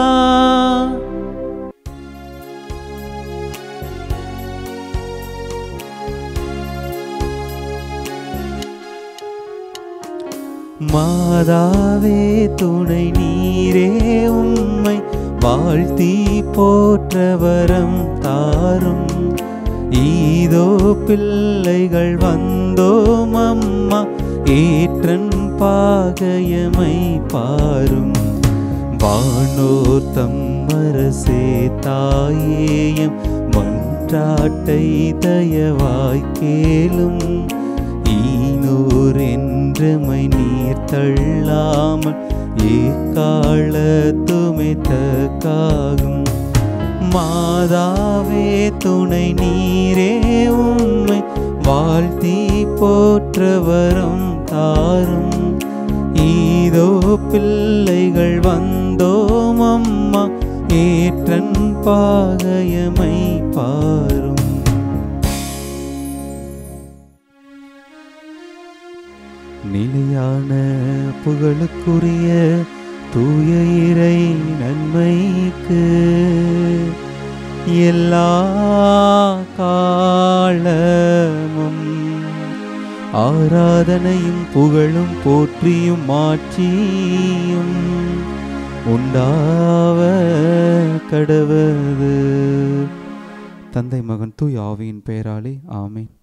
மாதாவே துணை நீரே உம்மை வாழ்த்தி போற்றவரம் தாரும் ஈதோ பிள்ளைகள் வந்தோம் அம்மா ஏற்றன் பாகையமை பாரும் வானோர் தம்மரசே தாயேயம் மன்றாட்டை தயவாய் கேளும் ஈனூர் என்றமை நீர் தள்ளாமல் ஏக்காலத்துமை தக்காகும் மாதாவே துணை நீரே உம்மை வாழ்த்தி போற்றவரும் தாரும் ஈதோ பிள்ளைகள் வந்தோம் அம்மா ஏற்றன் பாகையமை பாரும் நிலையான புகழுக்குரிய தூய இறை நன்மைக்கு எல்லா காலமும் ஆராதனையும் புகழும் போற்றியும் மாற்றியும் உண்டாவ கடவது தந்தை மகன் தூய் ஆவியின் பெயராலே ஆமேன்